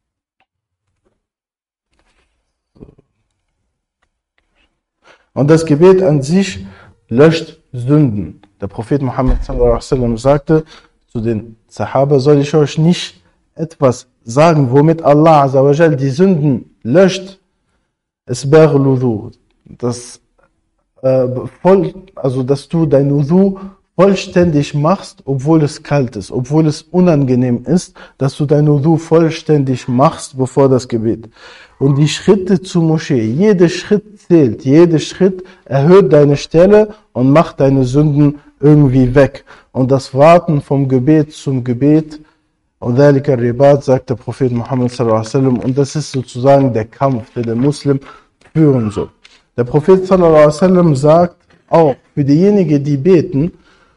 Und das Gebet an sich löscht Sünden. Der Prophet Muhammad sallallahu alaihi wasallam sagte zu den Sahaba, soll ich euch nicht etwas sagen, womit Allah azawajal die Sünden löscht? Es Wudu. Das äh, voll, also dass du dein Wudu vollständig machst, obwohl es kalt ist, obwohl es unangenehm ist, dass du dein Wudu vollständig machst, bevor das Gebet. Und die Schritte zur Moschee, jeder Schritt zählt, jeder Schritt erhöht deine Stelle und macht deine Sünden irgendwie weg. Und das Warten vom Gebet zum Gebet, und ذلك الرباط, sagt der Prophet Muhammad sallallahu alaihi wasallam, und das ist sozusagen der Kampf, den der Muslim führen soll. Der Prophet sallallahu alaihi wasallam sagt auch für diejenigen, die beten,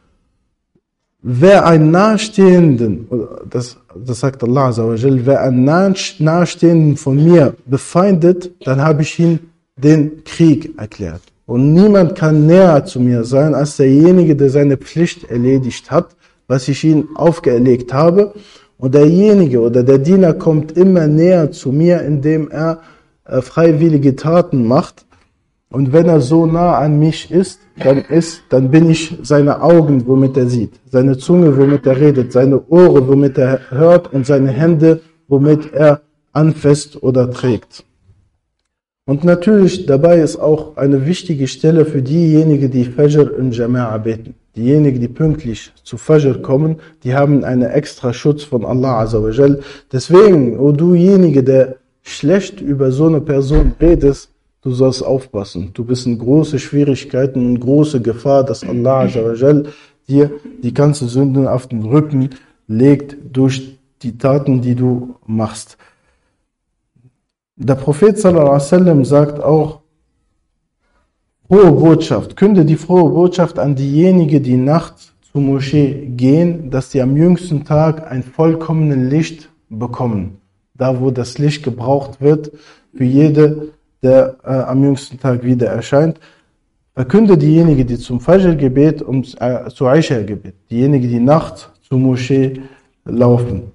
wer einen Nahestehenden, das, das sagt Allah Azzawajal, wer einen Nahestehenden von mir befeindet, dann habe ich ihm den Krieg erklärt. Und niemand kann näher zu mir sein als derjenige, der seine Pflicht erledigt hat, was ich ihm aufgelegt habe. Und derjenige oder der Diener kommt immer näher zu mir, indem er äh, freiwillige Taten macht. Und wenn er so nah an mich ist, dann ist, dann bin ich seine Augen, womit er sieht, seine Zunge, womit er redet, seine Ohren, womit er hört und seine Hände, womit er anfasst oder trägt. Und natürlich dabei ist auch eine wichtige Stelle für diejenigen, die Fajr in Jama'a beten. Diejenigen, die pünktlich zu Fajr kommen, die haben einen extra Schutz von Allah Azzawajal. Deswegen, o dujenige, der schlecht über so eine Person redest, du sollst aufpassen. Du bist in große Schwierigkeiten und große Gefahr, dass Allah Azzawajal dir die ganze Sünden auf den Rücken legt durch die Taten, die du machst. Der Prophet sallallahu alaihi wasallam sagt auch, frohe Botschaft, künde die frohe Botschaft an diejenigen, die nachts zur Moschee gehen, dass sie am jüngsten Tag ein vollkommenes Licht bekommen. Da, wo das Licht gebraucht wird, für jede, der äh, am jüngsten Tag wieder erscheint. Verkünde diejenigen, die zum Fajr-Gebet und äh, zu Aisha-Gebet, diejenigen, die nachts zur Moschee laufen.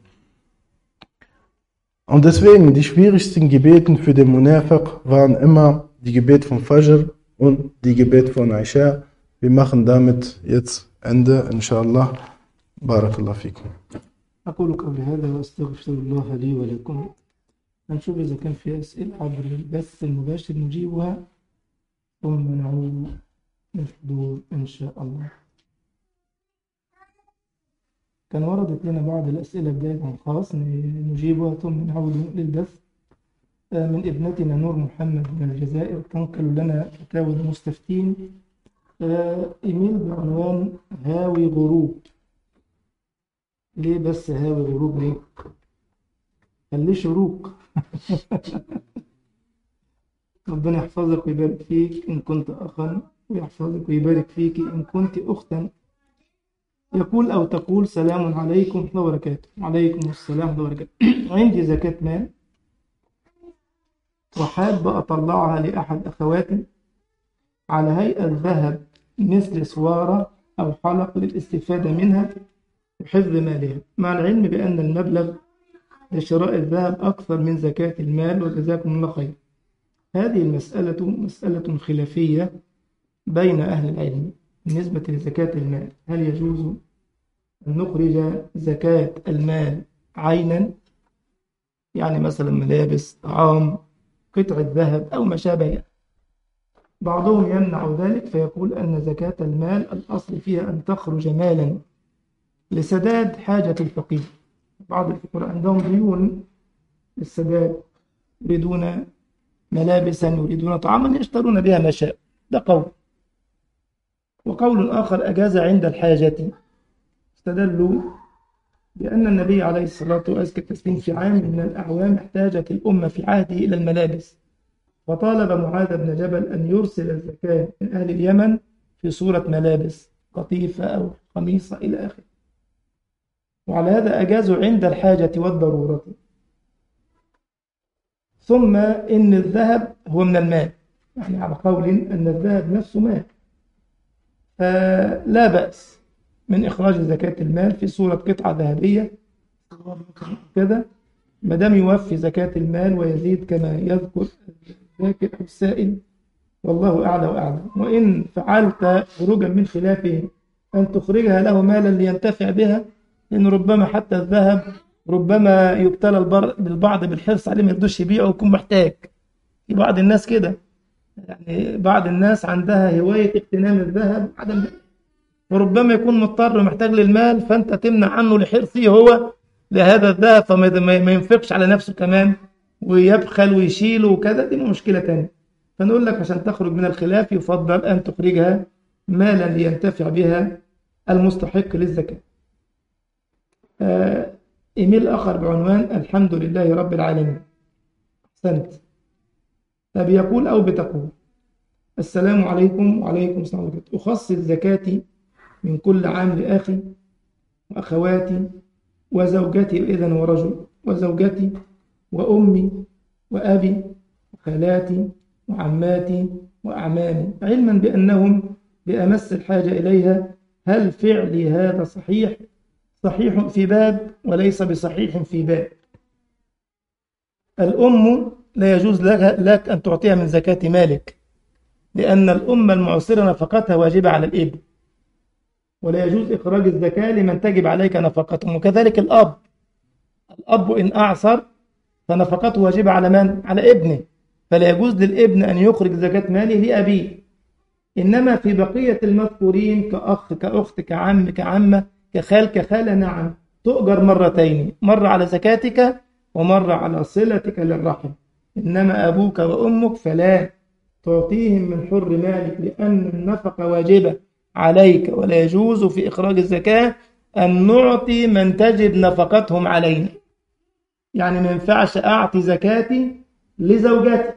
Und deswegen, die schwierigsten Gebeten für den Munafiq waren immer die Gebet von Fajr und die Gebet von Aisha. Wir machen damit jetzt Ende, inshallah. Barakallah fikum.
أقول قولي هذا وأستغفر الله لي ولكم هنشوف إذا كان في أسئلة عبر البث المباشر نجيبها ثم نعود للحضور إن شاء الله كان وردت لنا بعض الأسئلة بداية خاص نجيبها ثم نعود للبث آه، من ابنتنا نور محمد من الجزائر تنقل لنا فتاوى المستفتين آه، إيميل بعنوان هاوي غروب ليه بس هاوي غروب ليه؟ خليه شروق ربنا يحفظك ويبارك فيك إن كنت أخا ويحفظك ويبارك فيك إن كنت أختا يقول أو تقول سلام عليكم ورحمة الله وبركاته وعليكم السلام ورحمة الله وبركاته عندي زكاة مال وحاب أطلعها لأحد أخواتي على هيئة ذهب مثل سوارة أو حلق للاستفادة منها وحفظ مالها مع العلم بأن المبلغ لشراء الذهب أكثر من زكاة المال وجزاكم الله خير هذه المسألة مسألة خلافية بين أهل العلم بالنسبة لزكاة المال هل يجوز أن نخرج زكاة المال عينا يعني مثلا ملابس طعام قطعة ذهب أو ما شابه بعضهم يمنع ذلك فيقول أن زكاة المال الأصل فيها أن تخرج مالا لسداد حاجة الفقير بعض الفقراء عندهم ديون للسداد يريدون ملابسا يريدون طعاما يشترون بها ما شاء ده قول وقول آخر أجاز عند الحاجة استدلوا بأن النبي عليه الصلاة والسلام في عام من الأعوام احتاجت الأمة في عهده إلى الملابس فطالب معاذ بن جبل أن يرسل الزكاة من أهل اليمن في صورة ملابس قطيفة أو قميصة إلى آخره وعلى هذا أجازوا عند الحاجة والضرورة ثم إن الذهب هو من المال يعني على قول أن الذهب نفسه مال فلا بأس من إخراج زكاة المال في صورة قطعة ذهبية كذا ما دام يوفي زكاة المال ويزيد كما يذكر الذاكر أو السائل والله أعلى وأعلم وإن فعلت خروجا من خلافه أن تخرجها له مالا لينتفع بها لأن ربما حتى الذهب ربما يبتلى البعض بالحرص عليه ما يرضوش يبيعه ويكون محتاج في بعض الناس كده يعني بعض الناس عندها هواية اغتنام الذهب عدم وربما يكون مضطر ومحتاج للمال فأنت تمنع عنه لحرصه هو لهذا الذهب فما ينفقش على نفسه كمان ويبخل ويشيله وكذا دي مشكلة تانية فنقول لك عشان تخرج من الخلاف يفضل أن تخرجها مالا لينتفع بها المستحق للزكاة آه إيميل آخر بعنوان الحمد لله رب العالمين أحسنت طب يقول أو بتقول السلام عليكم وعليكم السلام ورحمة الله أخصص زكاتي من كل عام لأخي وأخواتي وزوجتي إذن ورجل وزوجتي وأمي وأبي وخالاتي وعماتي وأعمامي علما بأنهم بأمس الحاجة إليها هل فعلي هذا صحيح صحيح في باب وليس بصحيح في باب الأم لا يجوز لك, لك أن تعطيها من زكاة مالك لأن الأم المعصرة نفقتها واجبة على الابن ولا يجوز إخراج الزكاة لمن تجب عليك نفقتهم وكذلك الأب الأب إن أعصر فنفقته واجبة على من؟ على ابنه فلا يجوز للابن أن يخرج زكاة ماله لأبيه إنما في بقية المذكورين كأخ كأخت كعم كعمة كخال كخالة نعم تؤجر مرتين مرة على زكاتك ومرة على صلتك للرحم إنما أبوك وأمك فلا تعطيهم من حر مالك لأن النفقة واجبة عليك ولا يجوز في إخراج الزكاة أن نعطي من تجب نفقتهم علينا يعني ما ينفعش أعطي زكاتي لزوجتي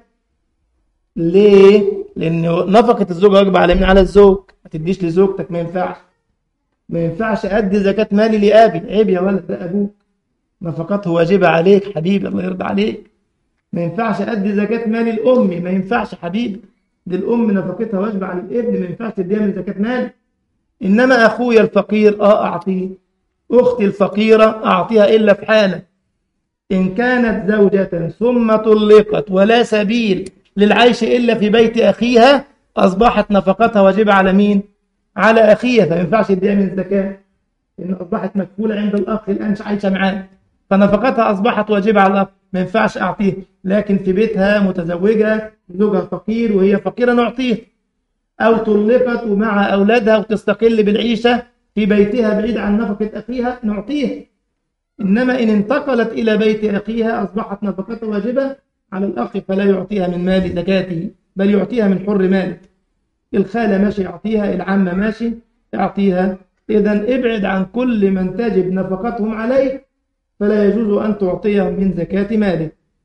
ليه؟ لأن نفقة الزوج واجبة على مين؟ على الزوج ما تديش لزوجتك ما ينفعش ما ينفعش أدي زكاة مالي لأبي عيب يا ولد ده أبوك نفقته واجبة عليك حبيبي الله يرضى عليك ما ينفعش أدي زكاة مالي لأمي ما ينفعش حبيبي دي الأم نفقتها واجبة على الابن ما ينفعش تديها من زكاة مالي إنما أخويا الفقير آه أعطيه أختي الفقيرة أعطيها إلا في حالة إن كانت زوجة ثم طلقت ولا سبيل للعيش إلا في بيت أخيها أصبحت نفقتها واجبة على مين؟ على أخيها فما ينفعش يديها من الزكاة لأن أصبحت مكفولة عند الأخ الآن عايشة معاه فنفقتها أصبحت واجبة على الأخ ما ينفعش أعطيه لكن في بيتها متزوجة زوجها فقير وهي فقيرة نعطيه أو طلقت ومع أولادها وتستقل بالعيشة في بيتها بعيد عن نفقة أخيها نعطيه إنما إن انتقلت إلى بيت أخيها أصبحت نفقتها واجبة على الأخ فلا يعطيها من مال زكاته بل يعطيها من حر ماله الخالة ماشي يعطيها العمة ماشي يعطيها إذا ابعد عن كل من تجب نفقتهم عليك فلا يجوز أن تعطيهم من زكاة ماله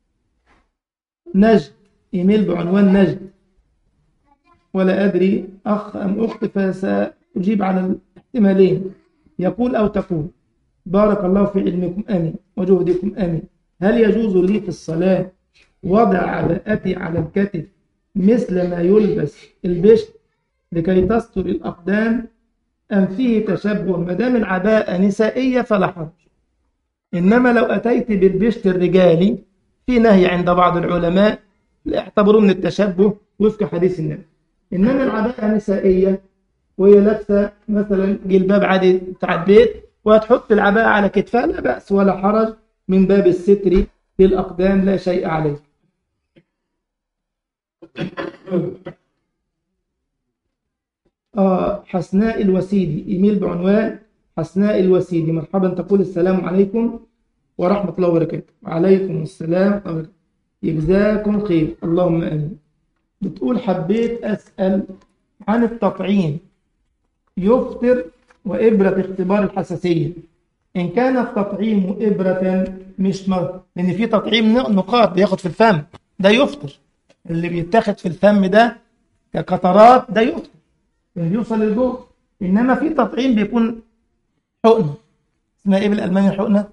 نجد إيميل بعنوان نجد ولا أدري أخ أم أخت فسأجيب على الاحتمالين يقول أو تقول بارك الله في علمكم آمين وجهدكم آمين هل يجوز لي في الصلاة وضع عباءتي على الكتف مثل ما يلبس البشت لكي تستر الأقدام أم فيه تشبه ما دام العباءة نسائية فلا حرج إنما لو أتيت بالبشت الرجالي في نهي عند بعض العلماء يعتبروه من التشبه وفق حديث النبي إنما العباءة نسائية وهي لابسة مثلا جلباب عادي بتاع البيت وهتحط العباءة على كتفها لا بأس ولا حرج من باب الستر للأقدام لا شيء عليه آه حسناء الوسيدي إيميل بعنوان حسناء الوسيدي مرحبا تقول السلام عليكم ورحمة الله وبركاته وعليكم السلام ورحمة الله وبركاته يجزاكم خير اللهم آمين بتقول حبيت أسأل عن التطعيم يفطر وإبرة اختبار الحساسية إن كان التطعيم إبرة مش مر لأن في تطعيم نقاط بياخد في الفم ده يفطر اللي بيتاخد في الفم ده كقطرات ده يفطر يعني يوصل للجوع إنما في تطعيم بيكون حقنة اسمها إيه بالألماني الحقنة؟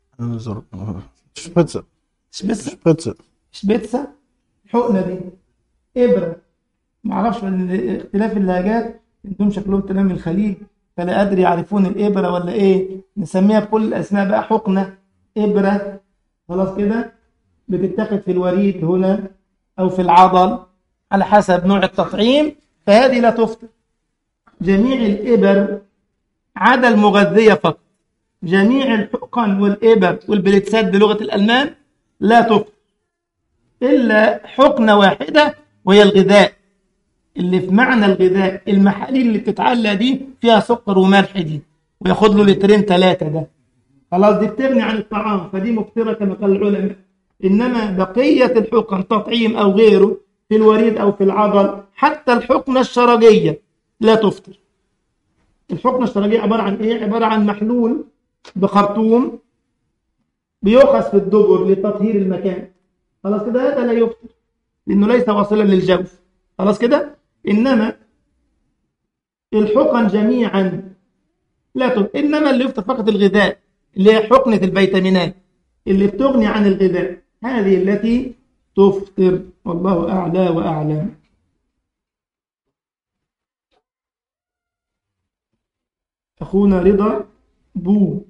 شبيتزا
شبيتزا
شبيتزا
شبيتزا الحقنة دي إبرة معرفش من اختلاف اللهجات عندهم شكلهم تمام من الخليج فلا أدري يعرفون الإبرة ولا إيه نسميها بكل الأسماء بقى حقنة إبرة خلاص كده بتتاخد في الوريد هنا أو في العضل على حسب نوع التطعيم فهذه لا تفطر جميع الإبر عدا المغذية فقط جميع الحقن والإبر والبليتسات بلغة الألمان لا تفطر إلا حقنة واحدة وهي الغذاء اللي في معنى الغذاء المحاليل اللي بتتعلى دي فيها سكر وملح دي وياخد له لترين ثلاثة ده خلاص دي بتغني عن الطعام فدي مفطرة كما قال العلماء إنما بقية الحقن تطعيم أو غيره في الوريد أو في العضل حتى الحقنة الشرجية لا تفطر الحقنة الشرجية عبارة عن إيه؟ عبارة عن محلول بخرطوم بيؤخذ في الدبر لتطهير المكان خلاص كده هذا لا يفطر لأنه ليس واصلا للجوف خلاص كده إنما الحقن جميعا لا تفطر إنما اللي يفطر فقط الغذاء اللي هي حقنة الفيتامينات اللي بتغني عن الغذاء هذه التي تفطر والله أعلى وأعلم أخونا رضا بو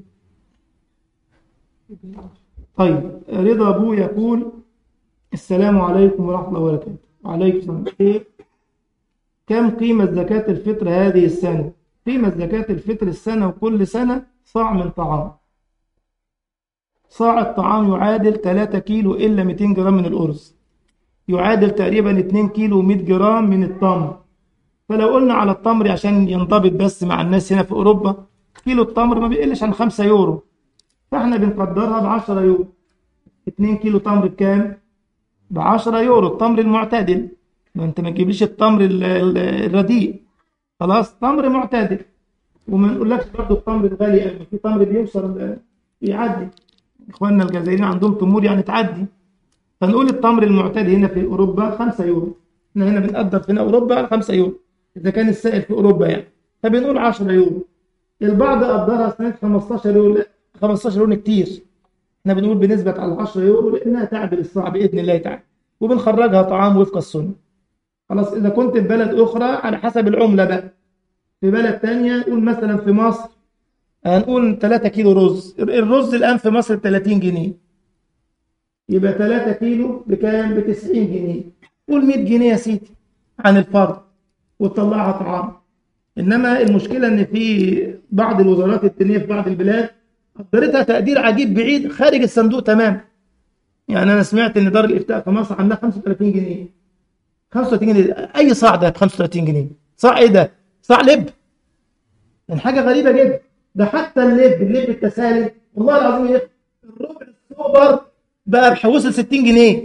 طيب رضا بو يقول السلام عليكم ورحمة الله وبركاته وعليكم السلام إيه؟ كم قيمة زكاة الفطر هذه السنة قيمة زكاة الفطر السنة وكل سنة صاع من طعام صاع الطعام يعادل 3 كيلو إلا 200 جرام من الأرز يعادل تقريبا 2 كيلو 100 جرام من التمر فلو قلنا على التمر عشان ينضبط بس مع الناس هنا في أوروبا كيلو التمر ما بيقلش عن 5 يورو فاحنا بنقدرها ب 10 يورو 2 كيلو تمر بكام؟ ب 10 يورو التمر المعتدل ما انت ما تجيبليش التمر ال- ال- الرديء خلاص تمر معتدل وما نقولكش برضه التمر الغالي قوي في تمر بيوصل يعدي اخواننا الجزائريين عندهم تمور يعني تعدي فنقول التمر المعتدل هنا في اوروبا 5 يورو احنا هنا بنقدر في اوروبا على 5 يورو اذا كان السائل في اوروبا يعني فبنقول 10 يورو البعض قدرها سنه 15 يورو لا 15 يورو كتير احنا بنقول بنسبة على 10 يورو لأنها تعدل الصاع بإذن الله تعالى وبنخرجها طعام وفق السنة خلاص إذا كنت في بلد أخرى على حسب العملة بقى في بلد تانية نقول مثلا في مصر هنقول 3 كيلو رز الرز الآن في مصر ب 30 جنيه يبقى 3 كيلو بكام؟ ب 90 جنيه قول 100 جنيه يا سيدي عن الفرد وتطلعها طعام إنما المشكلة إن في بعض الوزارات الدينية في بعض البلاد قدرتها تقدير عجيب بعيد خارج الصندوق تمام يعني انا سمعت ان دار الافتاء في مصر عاملاه 35 جنيه 35 جنيه اي صاع ده ب 35 جنيه صاع ايه ده صاع لب يعني حاجه غريبه جدا ده حتى اللب اللب التسالي والله العظيم يا الربع السوبر بقى بحوصل 60 جنيه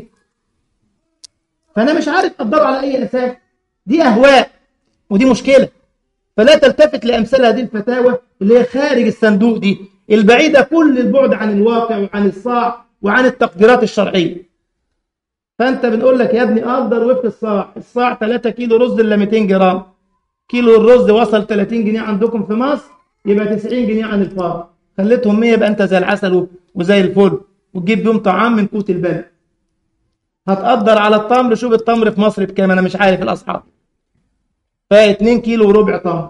فانا مش عارف اقدره على اي اساس دي اهواء ودي مشكله فلا تلتفت لامثال هذه الفتاوى اللي هي خارج الصندوق دي البعيدة كل البعد عن الواقع وعن الصاع وعن التقديرات الشرعية فأنت بنقول لك يا ابني قدر وفق الصاع الصاع 3 كيلو رز إلا 200 جرام كيلو الرز وصل 30 جنيه عندكم في مصر يبقى 90 جنيه عن الفار خليتهم 100 يبقى أنت زي العسل وزي الفل وتجيب بيهم طعام من قوت البلد هتقدر على التمر شوف التمر في مصر بكام أنا مش عارف الأسعار ف 2 كيلو وربع تمر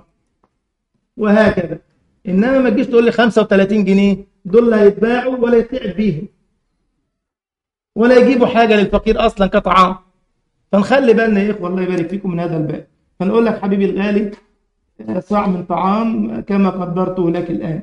وهكذا انما ما تجيش تقول لي 35 جنيه دول لا يتباعوا ولا يتعب بيهم ولا يجيبوا حاجه للفقير اصلا كطعام فنخلي بالنا يا اخوه الله يبارك فيكم من هذا الباب فنقول لك حبيبي الغالي صاع من طعام كما قدرته لك الان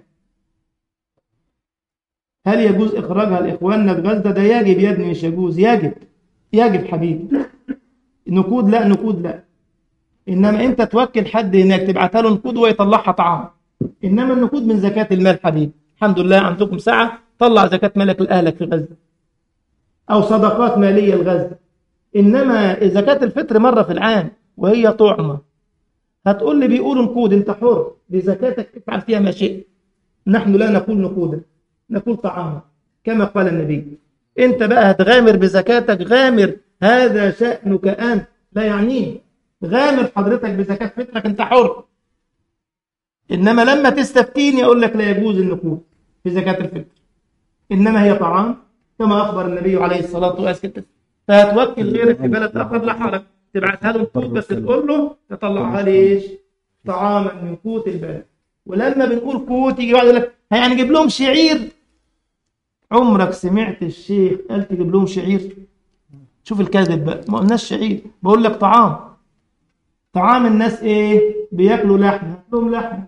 هل يجوز اخراجها لاخواننا بغزه ده يجب يا ابني مش يجوز يجب يجب حبيبي نقود لا نقود لا انما انت توكل حد هناك تبعتها له نقود ويطلعها طعام انما النقود من زكاه المال حبيبي الحمد لله عندكم ساعه طلع زكاه مالك لاهلك في غزه او صدقات ماليه لغزه انما زكاه الفطر مره في العام وهي طعمه هتقول لي بيقولوا نقود انت حر بزكاتك افعل فيها ما شئت نحن لا نقول نقودا نقول طعاما كما قال النبي انت بقى هتغامر بزكاتك غامر هذا شأنك انت لا يعنيني غامر حضرتك بزكاة فطرك انت حر انما لما تستفتيني اقول لك لا يجوز النقود في زكاة الفطر انما هي طعام كما اخبر النبي عليه الصلاة والسلام فهتوكل غيرك في بلد اخر لا حرج تبعتها له نقود بس تقول له تطلعها ليش طعاما من قوت البلد ولما بنقول قوت يجي واحد يقول لك يعني نجيب لهم شعير عمرك سمعت الشيخ قال تجيب لهم شعير شوف الكذب بقى ما قلناش شعير بقول لك طعام طعام الناس ايه بياكلوا لحمه لهم لحمه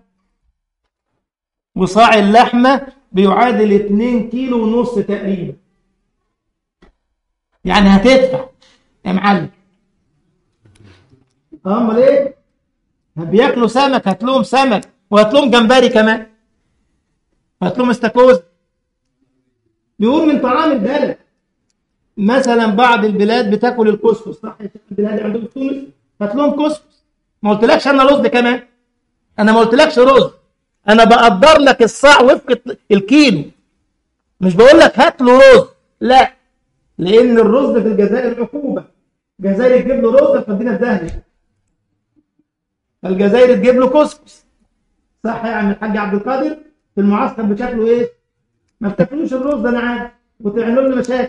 وصاع اللحمه بيعادل 2 كيلو ونص تقريبا يعني هتدفع يا معلم امال ايه بياكلوا سمك هات لهم سمك وهات لهم جمبري كمان هات لهم استاكوز بيقول من طعام البلد مثلا بعض البلاد بتاكل الكسكس صح البلاد عندهم في تونس هات لهم كسكس ما قلتلكش انا رز كمان انا ما قلتلكش رز انا بقدر لك الصاع وفق الكيلو مش بقول لك هات له رز لا لان الرز في الجزائر عقوبه الجزائر تجيب له رز تودينا في داهيه الجزائر تجيب له كسكس صح يا عم الحاج عبد القادر في المعسكر بتاكلوا ايه ما بتاكلوش الرز ده انا عارف وتعملوا لنا مشاكل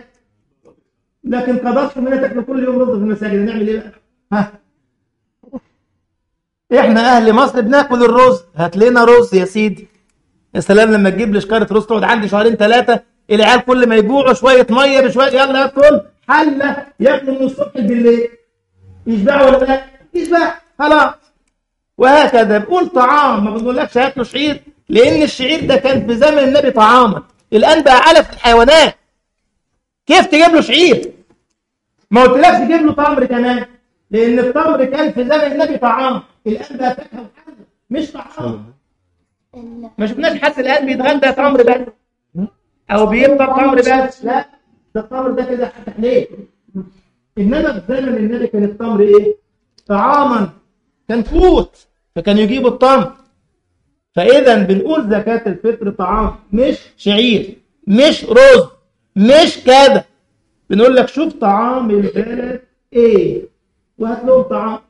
لكن قدرتم ان تاكلوا كل يوم رز في المساجد نعمل ايه بقى ها احنا اهل مصر بناكل الرز هات لنا رز يا سيدي يا سلام لما تجيب لي شكاره رز تقعد عندي شهرين ثلاثه العيال كل ما يجوعوا شويه ميه بشويه يلا ياكل حله ياكلوا من الصبح بالليل يشبعوا ولا لا؟ يشبع خلاص وهكذا بقول طعام ما بنقولكش هات له شعير لان الشعير ده كان في زمن النبي طعاما الان بقى علف الحيوانات كيف تجيب له شعير؟ ما قلتلكش تجيب له تمر كمان لان التمر كان في زمن النبي طعام الان بقى فاكهه وحاجه مش طعام ما شفناش حد الان بيتغدى تمر بس او بيفطر تمر بس لا ده التمر ده كده حتى ليه انما في زمن النبي كان التمر ايه طعاما كان قوت فكانوا يجيبوا التمر فاذا بنقول زكاه الفطر طعام مش شعير مش رز مش كذا بنقول لك شوف طعام البلد ايه وهات لهم طعام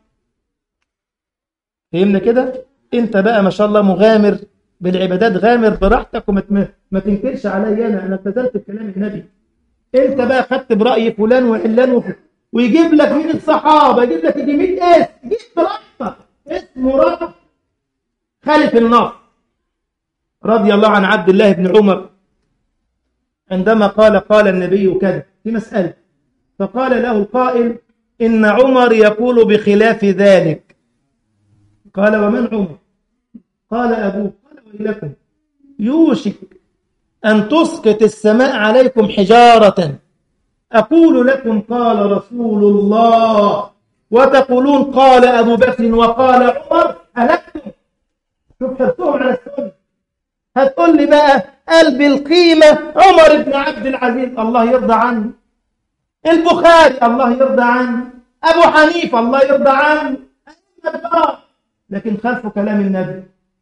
فهمنا كده انت بقى ما شاء الله مغامر بالعبادات غامر براحتك وما تم- ما تنكرش عليا انا انا التزمت بكلام النبي انت بقى خدت براي فلان وعلان وف- ويجيب لك مين الصحابه يجيب لك يجي 100 اسم جيب براحتك اسمه رقم خالف النص رضي الله عن عبد الله بن عمر عندما قال قال النبي كذا في مسألة فقال له القائل إن عمر يقول بخلاف ذلك قال ومن عمر قال أبوه قال ويلكم يوشك أن تسقط السماء عليكم حجارة أقول لكم قال رسول الله وتقولون قال أبو بكر وقال عمر ألكتم شوف حرصهم على السنة هتقول لي بقى قلب القيمة عمر بن عبد العزيز الله يرضى عنه البخاري الله يرضى عنه أبو حنيفة الله يرضى عنه أئمة الله. لكن خلفوا كلام النبي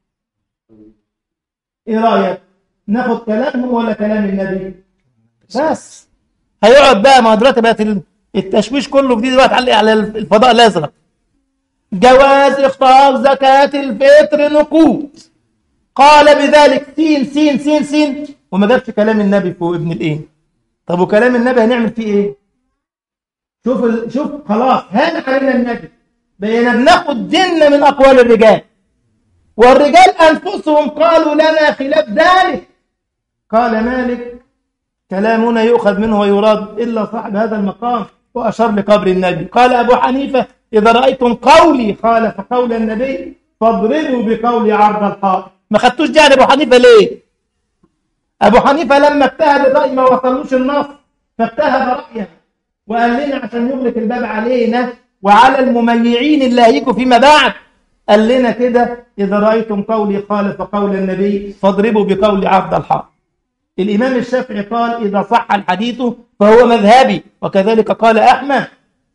إيه رأيك ناخد كلامهم ولا كلام النبي بس هيقعد بقى ما دلوقتي بقت التشويش كله جديد دلوقتي على على الفضاء الأزرق جواز إخراج زكاة الفطر نقود قال بذلك سين سين سين سين وما جابش كلام النبي فوق ابن الايه طب وكلام النبي هنعمل فيه ايه شوف ال... شوف خلاص هان علينا النبي بقينا بناخد ديننا من اقوال الرجال والرجال انفسهم قالوا لنا خلاف ذلك قال مالك كلامنا يؤخذ منه ويراد الا صاحب هذا المقام واشار لقبر النبي قال ابو حنيفه اذا رايتم قولي خالف قول النبي فاضربوا بقولي عرض الحائط ما خدتوش دي عن ابو حنيفه ليه ابو حنيفه لما اجتهد الراي ما وصلوش النص فاجتهد رايه وقال لنا عشان يغلق الباب علينا وعلى المميعين اللي هيجوا فيما بعد قال لنا كده اذا رايتم قولي خالف قول النبي فاضربوا بقول عبد الحق الامام الشافعي قال اذا صح الحديث فهو مذهبي وكذلك قال احمد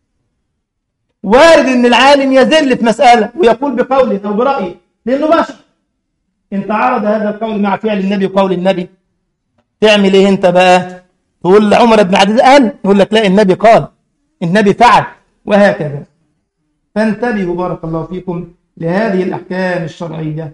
وارد ان العالم يذل في مساله ويقول بقوله او برايه لانه بشر ان تعارض هذا القول مع فعل النبي وقول النبي تعمل ايه انت بقى تقول لعمر بن عبد قال يقول لك لا النبي قال النبي فعل وهكذا فانتبهوا بارك الله فيكم لهذه الاحكام الشرعيه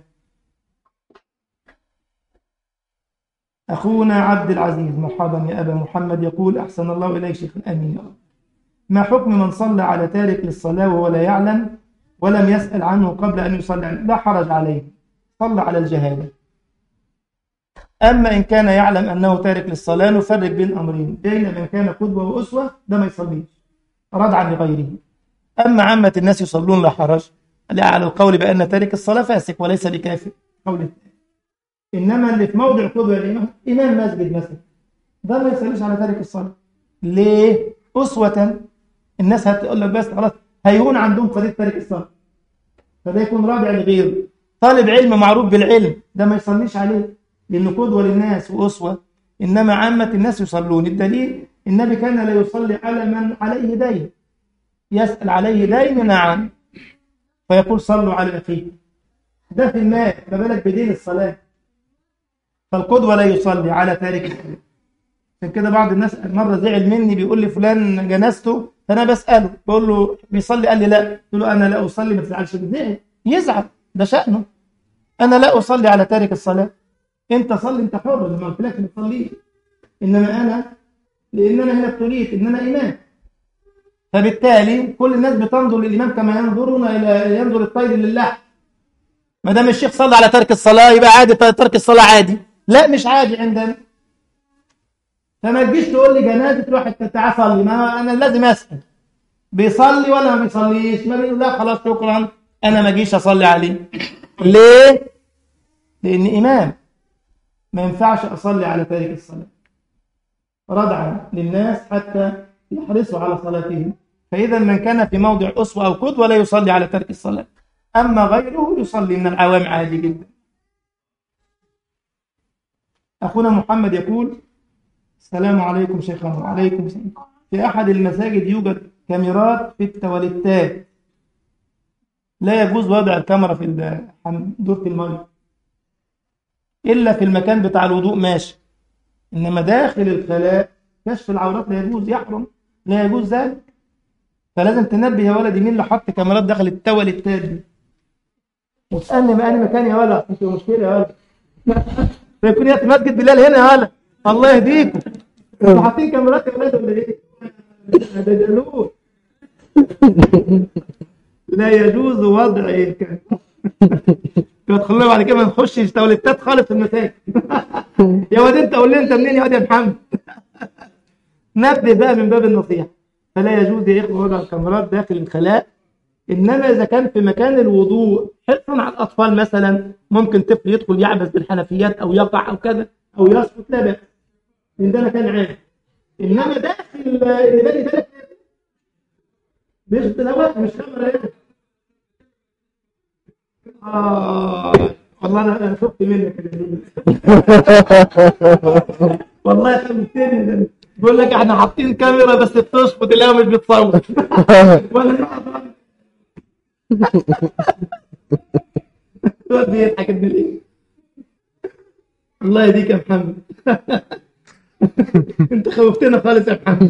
اخونا عبد العزيز مرحبا يا ابا محمد يقول احسن الله اليك شيخ امين يا رب ما حكم من صلى على تارك للصلاه وهو لا يعلم ولم يسال عنه قبل ان يصلي عنه لا حرج عليه صلى على الجهالة أما إن كان يعلم أنه تارك للصلاة نفرق بين أمرين بين من كان قدوة وأسوة ده ما يصليش ردعا لغيره أما عامة الناس يصلون لا حرج لا على القول بأن تارك الصلاة فاسق وليس بكافر قول الثاني إنما اللي في موضع قدوة الإمام إمام مسجد مثلا ده ما يصليش على تارك الصلاة ليه؟ أسوة الناس هتقول لك بس خلاص هيهون عندهم قضية تارك الصلاة فده يكون رابع لغيره طالب علم معروف بالعلم ده ما يصليش عليه لأنه قدوة للناس وأسوة إنما عامة الناس يصلون الدليل النبي كان لا يصلي على من عليه دين يسأل عليه دين نعم فيقول صلوا على أخيه ده في المال ما بالك بدين الصلاة فالقدوة لا يصلي على تارك الصلاة عشان كده بعض الناس مرة زعل مني بيقول لي فلان جنازته فأنا بسأله بقول له بيصلي قال لي لا قلت له أنا لا أصلي ما تزعلش زعل يزعل ده شأنه أنا لا أصلي على تارك الصلاة أنت صلي أنت حر زي ما قلت لك ما تصليش إنما أنا لأن أنا هنا ابتليت إن أنا إمام فبالتالي كل الناس بتنظر للإمام كما ينظرون إلى ينظر الطير لله ما دام الشيخ صلى على ترك الصلاة يبقى عادي ترك الصلاة عادي لا مش عادي عندنا فما تجيش تقول لي جنازة واحد تعالى صلي ما أنا لازم أسأل بيصلي ولا ما بيصليش ما بيقول لا خلاص شكرا أنا ما أجيش أصلي عليه ليه؟ لأن إمام ما ينفعش أصلي على تارك الصلاة ردعا للناس حتى يحرصوا على صلاتهم فإذا من كان في موضع أسوة أو قدوة لا يصلي على ترك الصلاة أما غيره يصلي من العوام عادي جدا أخونا محمد يقول السلام عليكم شيخنا وعليكم السلام في أحد المساجد يوجد كاميرات في التواليتات لا يجوز وضع الكاميرا في دورة المية إلا في المكان بتاع الوضوء ماشي إنما داخل الخلاء كشف العورات لا يجوز يحرم لا يجوز ذلك فلازم تنبه يا ولدي مين اللي حط كاميرات داخل التواليتات دي وتسألني ما أنا مكان يا ولد مش مشكلة يا ولد فيكون يا مسجد بلال هنا يا ولد الله يهديكم انتوا حاطين كاميرات يا ولاد ولا ايه؟ ده جلول لا يجوز وضع الكاميرا تدخل بعد كده ما نخشش توليتات خالص في المساجد يا واد انت قول لي انت منين يا واد يا محمد نبه بقى من باب النصيحه فلا يجوز يا اخوه وضع الكاميرات داخل الخلاء انما اذا كان في مكان الوضوء حرصا على الاطفال مثلا ممكن طفل يدخل يعبث بالحنفيات او يقع او كذا او يسقط لا باس لان ده مكان عام انما داخل اللي بالي بالك مش تلاوات مش كاميرا هنا آه والله انا انا شفت منك والله خلتني بقول لك احنا حاطين كاميرا بس بتشفط اللي مش بتصور ولا الواد بيضحك ابن الايه الله يهديك يا محمد انت خوفتنا خالص يا محمد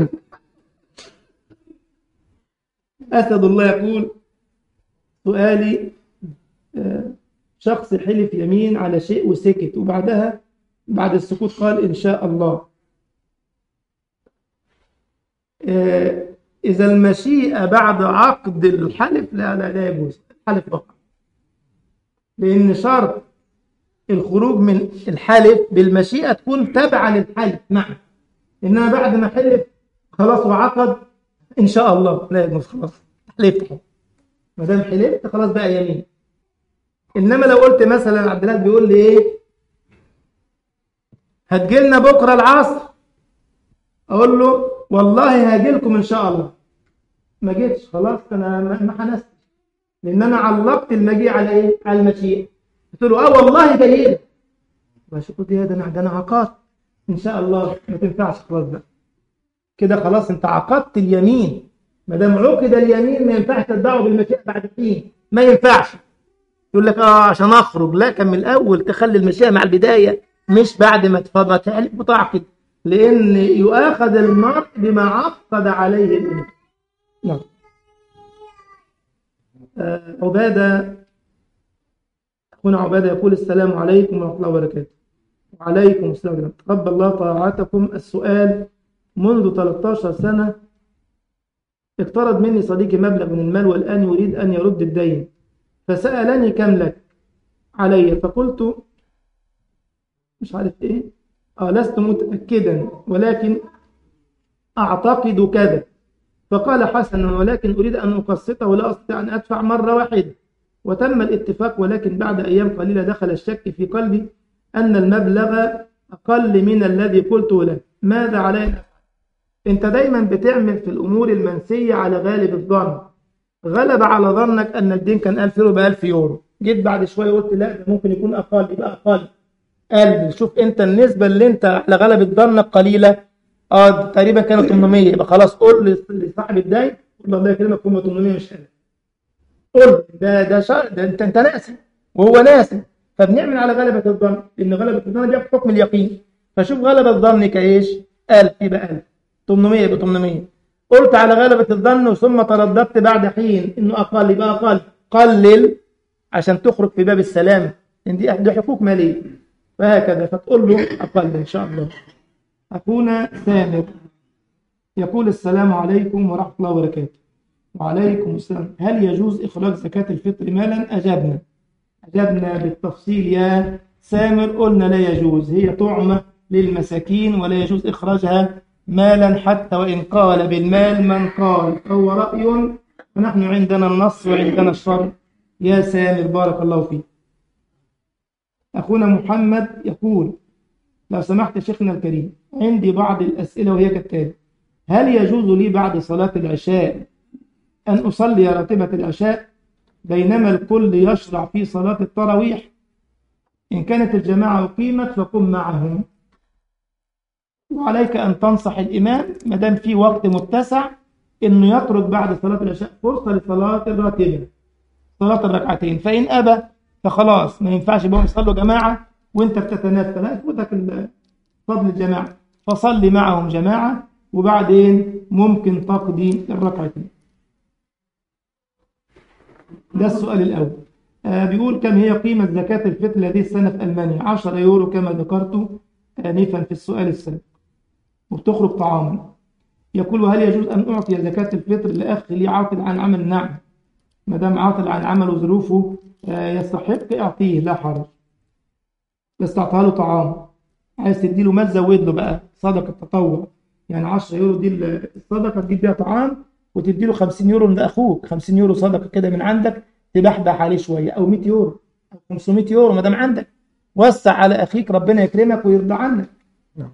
اسد الله يقول سؤالي شخص حلف يمين على شيء وسكت وبعدها بعد السكوت قال إن شاء الله إذا المشيئة بعد عقد الحلف لا لا لا يجوز الحلف وقع لأن شرط الخروج من الحلف بالمشيئة تكون تبعا للحلف معا إنما بعد ما حلف خلاص وعقد إن شاء الله لا يجوز خلاص حلفت ما دام حلفت خلاص بقى يمين انما لو قلت مثلا عبد الله بيقول لي ايه هتجي لنا بكره العصر اقول له والله هاجي لكم ان شاء الله ما جيتش خلاص انا ما حنست لان انا علقت المجيء على ايه على المشيئه قلت له اه والله جاي لك ماشي قلت يا ده انا ده انا عقدت ان شاء الله ما تنفعش خلاص بقى كده خلاص انت عقدت اليمين ما دام عقد اليمين ما ينفعش تتبعه بالمشيئه بعد حين ما ينفعش يقول لك اه عشان اخرج لا كان من الاول تخلي المشيئه مع البدايه مش بعد ما ما تحلف وتعقد لان يؤاخذ المرء بما عقد عليه الامام نعم آه عباده اخونا عباده يقول السلام عليكم ورحمه الله وبركاته وعليكم السلام ورحمه الله تقبل الله طاعتكم السؤال منذ 13 سنه اقترض مني صديقي مبلغ من المال والان يريد ان يرد الدين فسألني كم لك علي فقلت مش عارف ايه آه لست متأكدا ولكن أعتقد كذا فقال حسنا ولكن أريد أن أقسطه ولا أستطيع أن أدفع مرة واحدة وتم الاتفاق ولكن بعد أيام قليلة دخل الشك في قلبي أن المبلغ أقل من الذي قلته له ماذا علي أنت دايما بتعمل في الأمور المنسية على غالب الظن غلب على ظنك ان الدين كان 1000 يورو ب 1000 يورو جيت بعد شويه قلت لا ده ممكن يكون اقل يبقى اقل قال شوف انت النسبه اللي انت على غلبة ظنك قليله اه تقريبا كانوا 800 يبقى خلاص قول لصاحب الدين قول له الله يكرمك هم 800 مش 1000 قول ده ده شر ده انت انت ناسي وهو ناسي فبنعمل على غلبة الظن لان غلبة الظن دي حكم اليقين فشوف غلبة ظنك ايش 1000 يبقى 1000 800 يبقى 800 قلت على غلبة الظن ثم ترددت بعد حين انه اقل يبقى اقل قلل عشان تخرج في باب السلامة ان دي دي حقوق مالية فهكذا فتقول له اقل ان شاء الله اخونا سامر يقول السلام عليكم ورحمة الله وبركاته وعليكم السلام هل يجوز إخراج زكاة الفطر مالا أجبنا أجبنا بالتفصيل يا سامر قلنا لا يجوز هي طعمة للمساكين ولا يجوز إخراجها مالا حتى وإن قال بالمال من قال هو رأي ونحن عندنا النص وعندنا الشرع يا سامر بارك الله فيك أخونا محمد يقول لو سمحت شيخنا الكريم عندي بعض الأسئلة وهي كالتالي هل يجوز لي بعد صلاة العشاء أن أصلي راتبة العشاء بينما الكل يشرع في صلاة التراويح إن كانت الجماعة أقيمت فقم معهم وعليك أن تنصح الإمام ما دام في وقت متسع إنه يترك بعد صلاة العشاء فرصة لصلاة الراتبة صلاة الركعتين فإن أبى فخلاص ما ينفعش بهم يصلوا جماعة وأنت بتتنفل لا يفوتك فضل الجماعة فصلي معهم جماعة وبعدين ممكن تقضي الركعتين ده السؤال الأول آه بيقول كم هي قيمة زكاة الفطر هذه السنة في ألمانيا 10 يورو كما ذكرت آنفا في السؤال السابق وبتخرج طعاما يقول وهل يجوز أن أعطي زكاة الفطر لأخ لي عاطل عن عمل نعم ما دام عاطل عن عمل وظروفه آه يستحق اعطيه لا حرج بس تعطيها له طعام عايز تدي له مال زود له بقى صدقة تطوع يعني 10 يورو دي الصدقة تجيب بيها طعام وتدي له 50 يورو لأخوك 50 يورو صدقة كده من عندك تبحبح عليه شوية أو 100 يورو أو 500 يورو ما دام عندك وسع على أخيك ربنا يكرمك ويرضى عنك نعم.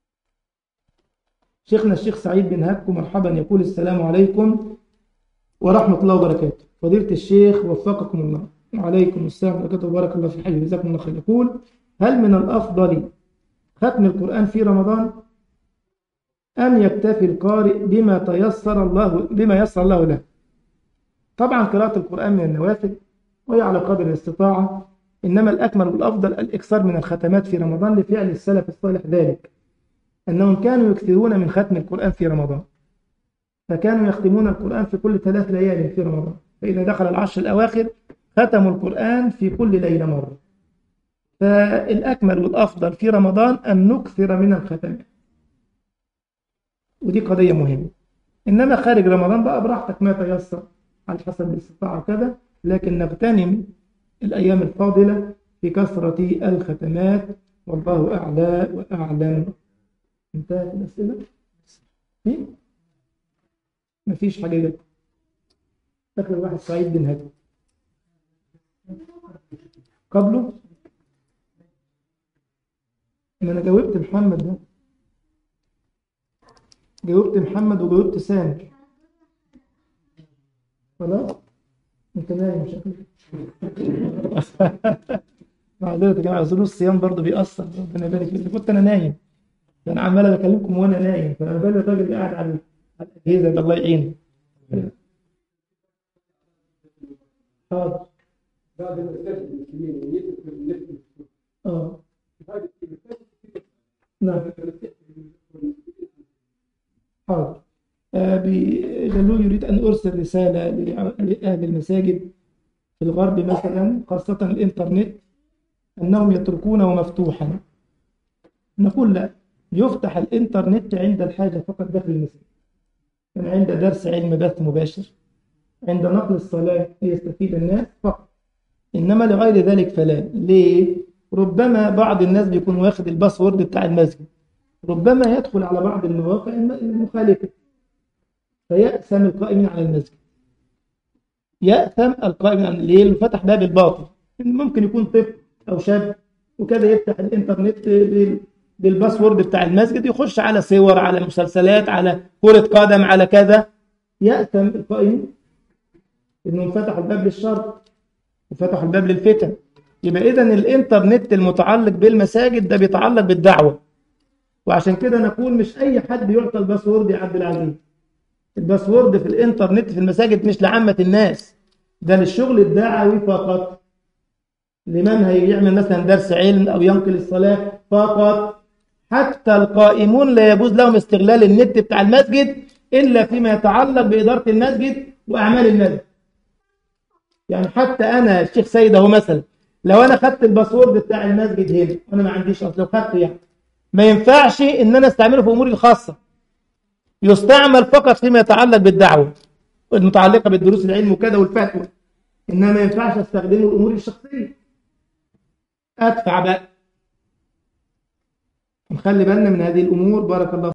شيخنا الشيخ سعيد بن هبكم مرحبا يقول السلام عليكم ورحمة الله وبركاته فضيلة الشيخ وفقكم الله وعليكم السلام ورحمة الله وبارك الله في حي جزاكم الله خير يقول هل من الأفضل ختم القرآن في رمضان أم يكتفي القارئ بما تيسر الله بما يسر الله له طبعا قراءة القرآن من النوافل وهي على قدر الاستطاعة إنما الأكمل والأفضل الإكثار من الختمات في رمضان لفعل السلف الصالح ذلك أنهم كانوا يكثرون من ختم القرآن في رمضان فكانوا يختمون القرآن في كل ثلاث ليال في رمضان فإذا دخل العشر الأواخر ختموا القرآن في كل ليلة مرة فالأكمل والأفضل في رمضان أن نكثر من الختمات ودي قضية مهمة إنما خارج رمضان بقى براحتك ما تيسر على حسب الاستطاعة وكذا لكن نغتنم الأيام الفاضلة في كثرة الختمات والله أعلى وأعلم انتهت الأسئلة؟ في؟ مفيش حاجة جت فاكر واحد سعيد بن هدي قبله ما أنا جاوبت محمد ده جاوبت محمد وجاوبت سامر خلاص انت نايم شكلك معذرة يا جماعة ظروف الصيام برضه بيأثر ربنا يبارك فيك كنت أنا نايم أنا عمال بكلمكم وأنا نايم فأنا بالي الراجل اللي قاعد على الأجهزة ده الله يعينه حاضر
بعد ما سافر المسلمين ويدخل النفس
اه
هذه
نعم حاضر آه بجلو يريد أن أرسل رسالة لأهل المساجد في الغرب مثلا خاصة الإنترنت أنهم يتركونه مفتوحا نقول لا يفتح الإنترنت عند الحاجة فقط داخل المسجد يعني عند درس علم بث مباشر عند نقل الصلاة ليستفيد الناس فقط إنما لغير ذلك فلا ليه؟ ربما بعض الناس بيكون واخد الباسورد بتاع المسجد ربما يدخل على بعض المواقع المخالفة فيأثم القائمين على المسجد يأثم القائمين على ليه؟ فتح باب الباطل ممكن يكون طفل أو شاب وكذا يفتح الإنترنت بالباسورد بتاع المسجد يخش على صور على مسلسلات على كرة قدم على كذا يأثم القائمين إنهم فتحوا الباب للشر وفتحوا الباب للفتن يبقى إذا الإنترنت المتعلق بالمساجد ده بيتعلق بالدعوة وعشان كده نقول مش أي حد يعطى الباسورد يا عبد العزيز الباسورد في الإنترنت في المساجد مش لعامة الناس ده للشغل الدعوي فقط لمن هيعمل مثلا درس علم أو ينقل الصلاة فقط حتى القائمون لا يجوز لهم استغلال النت بتاع المسجد إلا فيما يتعلق بإدارة المسجد وأعمال المسجد يعني حتى أنا الشيخ سيد أهو مثلا لو أنا خدت الباسورد بتاع المسجد هنا وأنا ما عنديش أصل لو خدته يعني ما ينفعش إن أنا استعمله في أموري الخاصة يستعمل فقط فيما يتعلق بالدعوة المتعلقة بالدروس العلم وكذا والفتوى إنما ما ينفعش استخدمه الأمور الشخصية أدفع بقى نخلي بالنا من هذه الأمور بارك الله